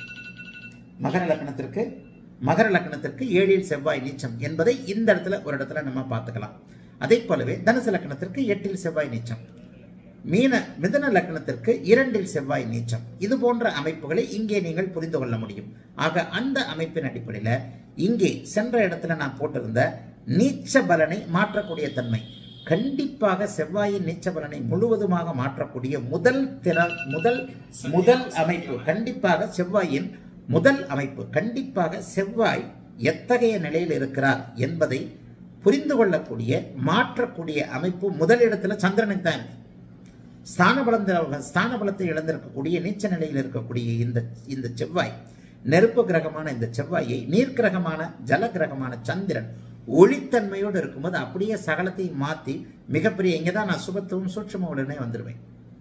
மகர லக்னத்திற்கு மகர லக்னத்திற்கு ஏழில் செவ்வாய் நீச்சம் என்பதை இந்த இடத்துல ஒரு இடத்துல நம்ம பார்த்துக்கலாம் அதே போலவே தனுசு லக்னத்திற்கு எட்டில் செவ்வாய் நீச்சம் மீன மிதன லக்னத்திற்கு இரண்டில் செவ்வாய் நீச்சம் இது போன்ற அமைப்புகளை இங்கே நீங்கள் புரிந்து கொள்ள முடியும் ஆக அந்த அமைப்பின் அடிப்படையில் இங்கே சென்ற இடத்துல நான் போட்டிருந்த நீச்ச பலனை மாற்றக்கூடிய தன்மை கண்டிப்பாக செவ்வாயின் நீச்ச பலனை முழுவதுமாக மாற்றக்கூடிய முதல் திற முதல் முதல் அமைப்பு கண்டிப்பாக செவ்வாயின் முதல் அமைப்பு கண்டிப்பாக செவ்வாய் எத்தகைய நிலையில் இருக்கிறார் என்பதை புரிந்து கொள்ளக்கூடிய மாற்றக்கூடிய அமைப்பு முதலிடத்துல சந்திரனுக்கு தான் இருக்கு ஸ்தான பலம் ஸ்தான பலத்தை இழந்திருக்கக்கூடிய நீச்ச நிலையில் இருக்கக்கூடிய இந்த இந்த செவ்வாய் நெருப்பு கிரகமான இந்த செவ்வாயை நீர் கிரகமான ஜல கிரகமான சந்திரன் ஒளித்தன்மையோடு இருக்கும்போது அப்படியே சகலத்தையும் மாத்தி மிகப்பெரிய இங்கே தான் நான் சுபத்துவம் சூட்சம உடனே வந்துடுவேன்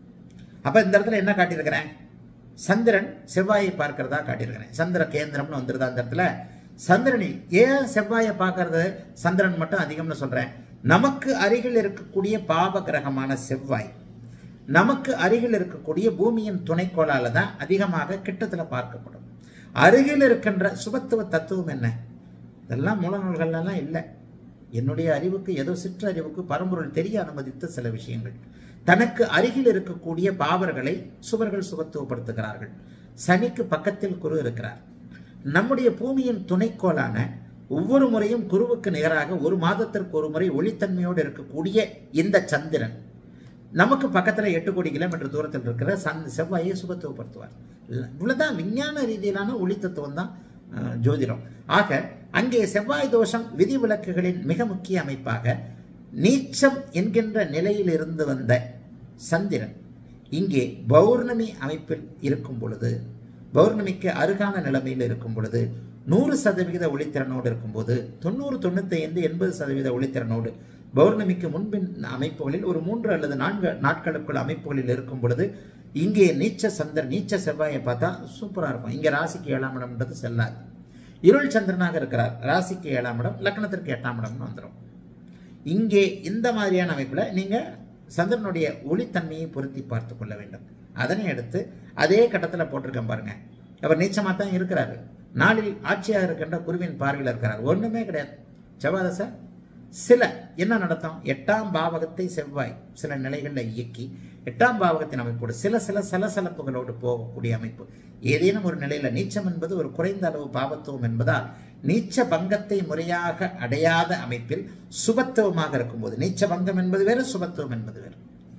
அப்ப இந்த இடத்துல என்ன காட்டியிருக்கிறேன் சந்திரன் செவ்வாயை பார்க்கிறதா காட்டியிருக்கிறேன் சந்திர கேந்திரம்னு வந்துருதா அந்த இடத்துல சந்திரனில் ஏன் செவ்வாயை பார்க்கறது சந்திரன் மட்டும் அதிகம்னு சொல்றேன் நமக்கு அருகில் இருக்கக்கூடிய பாப கிரகமான செவ்வாய் நமக்கு அருகில் இருக்கக்கூடிய பூமியின் துணைக்கோளால தான் அதிகமாக கிட்டத்தில் பார்க்கப்படும் அருகில் இருக்கின்ற சுபத்துவ தத்துவம் என்ன இதெல்லாம் மூல நூல்கள்லாம் இல்லை என்னுடைய அறிவுக்கு ஏதோ சிற்றறிவுக்கு பரம்பொருள் தெரிய அனுமதித்த சில விஷயங்கள் தனக்கு அருகில் இருக்கக்கூடிய பாவர்களை சுவர்கள் சுபத்துவப்படுத்துகிறார்கள் சனிக்கு பக்கத்தில் குரு இருக்கிறார் நம்முடைய பூமியின் துணைக்கோளான ஒவ்வொரு முறையும் குருவுக்கு நிகராக ஒரு மாதத்திற்கு ஒரு முறை ஒளித்தன்மையோடு இருக்கக்கூடிய இந்த சந்திரன் நமக்கு பக்கத்துல எட்டு கோடி கிலோமீட்டர் தூரத்தில் இருக்கிற சன் செவ்வாயை சுபத்துவப்படுத்துவார் இவ்வளவுதான் விஞ்ஞான ரீதியிலான ஒளித்தத்துவம் தான் அஹ், ஜோதிடம் ஆக அங்கே செவ்வாய் தோஷம் விதிவிலக்குகளின் மிக முக்கிய அமைப்பாக நீச்சம் என்கின்ற நிலையில் இருந்து வந்த சந்திரன் இங்கே பௌர்ணமி அமைப்பில் இருக்கும் பொழுது பௌர்ணமிக்கு அருகான நிலைமையில் இருக்கும் பொழுது நூறு சதவிகித ஒளித்திறனோடு இருக்கும்போது தொண்ணூறு தொண்ணூத்தி ஐந்து எண்பது சதவீத ஒளித்திறனோடு பௌர்ணமிக்கு முன்பின் அமைப்புகளில் ஒரு மூன்று அல்லது நான்கு நாட்களுக்குள் அமைப்புகளில் இருக்கும் பொழுது இங்கே நீச்ச சந்திரன் நீச்ச செவ்வாயை பார்த்தா சூப்பரா இருக்கும் இங்க ராசிக்கு ஏழாம் இடம்ன்றது செல்லாது இருள் சந்திரனாக இருக்கிறார் ராசிக்கு ஏழாம் இடம் லக்னத்திற்கு எட்டாம் இடம்னு வந்துடும் இங்கே இந்த மாதிரியான அமைப்புல நீங்க சந்திரனுடைய ஒளித்தன்மையை பொருத்தி பார்த்து கொள்ள வேண்டும் அதனை அடுத்து அதே கட்டத்துல போட்டிருக்கேன் பாருங்க அவர் நீச்சமா தான் இருக்கிறாரு நாளில் ஆட்சியாக இருக்கின்ற குருவின் பார்வையில் இருக்கிறார் ஒண்ணுமே கிடையாது செவ்வாதச சில என்ன நடத்தும் எட்டாம் பாவகத்தை செவ்வாய் சில நிலைகளில் இயக்கி எட்டாம் பாவகத்தின் அமைப்போடு சில சில சலசலப்புகளோடு போகக்கூடிய அமைப்பு ஏதேனும் ஒரு நிலையில நீச்சம் என்பது ஒரு குறைந்த அளவு பாவத்துவம் என்பதால் நீச்ச பங்கத்தை முறையாக அடையாத அமைப்பில் சுபத்துவமாக இருக்கும்போது நீச்ச பங்கம் என்பது வேறு சுபத்துவம் என்பது வேறு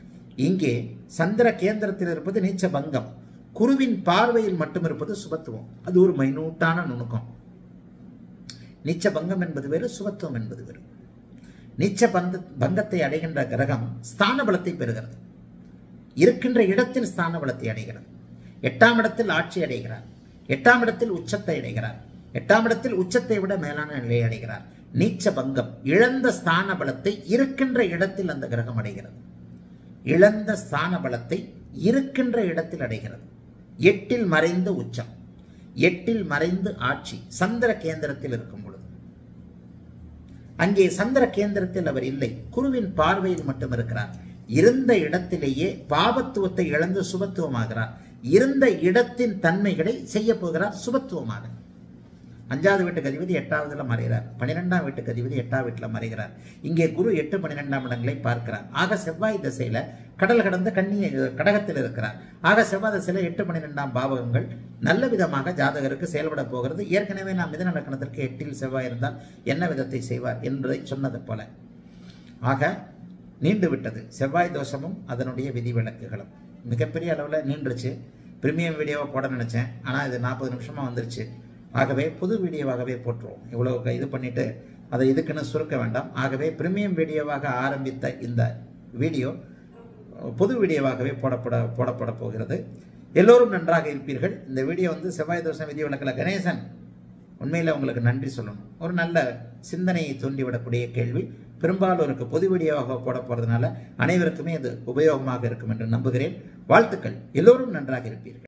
இங்கே சந்திர கேந்திரத்தில் இருப்பது நீச்ச பங்கம் குருவின் பார்வையில் மட்டும் இருப்பது சுபத்துவம் அது ஒரு மைனூட்டான நுணுக்கம் நீச்ச பங்கம் என்பது வேறு சுபத்துவம் என்பது வேறு நீச்ச பந்த பங்கத்தை அடைகின்ற கிரகம் ஸ்தான பலத்தை பெறுகிறது இருக்கின்ற இடத்தில் ஸ்தான பலத்தை அடைகிறது எட்டாம் இடத்தில் ஆட்சி அடைகிறார் எட்டாம் இடத்தில் உச்சத்தை அடைகிறார் எட்டாம் இடத்தில் உச்சத்தை விட மேலான நிலையை அடைகிறார் நீச்ச பங்கம் இழந்த ஸ்தான பலத்தை இருக்கின்ற இடத்தில் அந்த கிரகம் அடைகிறது இழந்த ஸ்தான பலத்தை இருக்கின்ற இடத்தில் அடைகிறது எட்டில் மறைந்து உச்சம் எட்டில் மறைந்து ஆட்சி சந்திர கேந்திரத்தில் இருக்கும் பொழுது அங்கே சந்திர கேந்திரத்தில் அவர் இல்லை குருவின் பார்வையில் மட்டும் இருக்கிறார் இருந்த இடத்திலேயே பாபத்துவத்தை இழந்து சுபத்துவமாகிறார் இருந்த இடத்தின் தன்மைகளை செய்ய போகிறார் சுபத்துவமாக அஞ்சாவது வீட்டுக்கு அதிபதி எட்டாவதுல மறைகிறார் பன்னிரெண்டாம் வீட்டுக்கு அதிபதி எட்டாம் வீட்டுல மறைகிறார் இங்கே குரு எட்டு பன்னிரெண்டாம் இடங்களை பார்க்கிறார் ஆக செவ்வாய் திசையில கடல் கடந்த கண்ணி கடகத்தில் இருக்கிறார் ஆக செவ்வாய் திசையில எட்டு பன்னிரெண்டாம் பாவகங்கள் நல்ல விதமாக ஜாதகருக்கு செயல்பட போகிறது ஏற்கனவே நாம் மிதன லக்கணத்திற்கு எட்டில் செவ்வாய் இருந்தால் என்ன விதத்தை செய்வார் என்பதை சொன்னது போல ஆக நீண்டு விட்டது செவ்வாய் தோஷமும் அதனுடைய விதிவிலக்குகளும் மிகப்பெரிய அளவில் நீண்டுருச்சு பிரீமியம் வீடியோவை போட நினச்சேன் ஆனால் இது நாற்பது நிமிஷமாக வந்துருச்சு ஆகவே புது வீடியோவாகவே போட்டுருவோம் இவ்வளோ இது பண்ணிட்டு அதை இதுக்குன்னு சுருக்க வேண்டாம் ஆகவே பிரீமியம் வீடியோவாக ஆரம்பித்த இந்த வீடியோ புது வீடியோவாகவே போடப்பட போடப்பட போகிறது எல்லோரும் நன்றாக இருப்பீர்கள் இந்த வீடியோ வந்து செவ்வாய் தோஷம் விதி விளக்கில் கணேசன் உண்மையில் உங்களுக்கு நன்றி சொல்லணும் ஒரு நல்ல சிந்தனையை தூண்டிவிடக்கூடிய கேள்வி பெரும்பாலோருக்கு பொது வீடியோவாக போட போகிறதுனால அனைவருக்குமே அது உபயோகமாக இருக்கும் என்று நம்புகிறேன் வாழ்த்துக்கள் எல்லோரும் நன்றாக இருப்பீர்கள்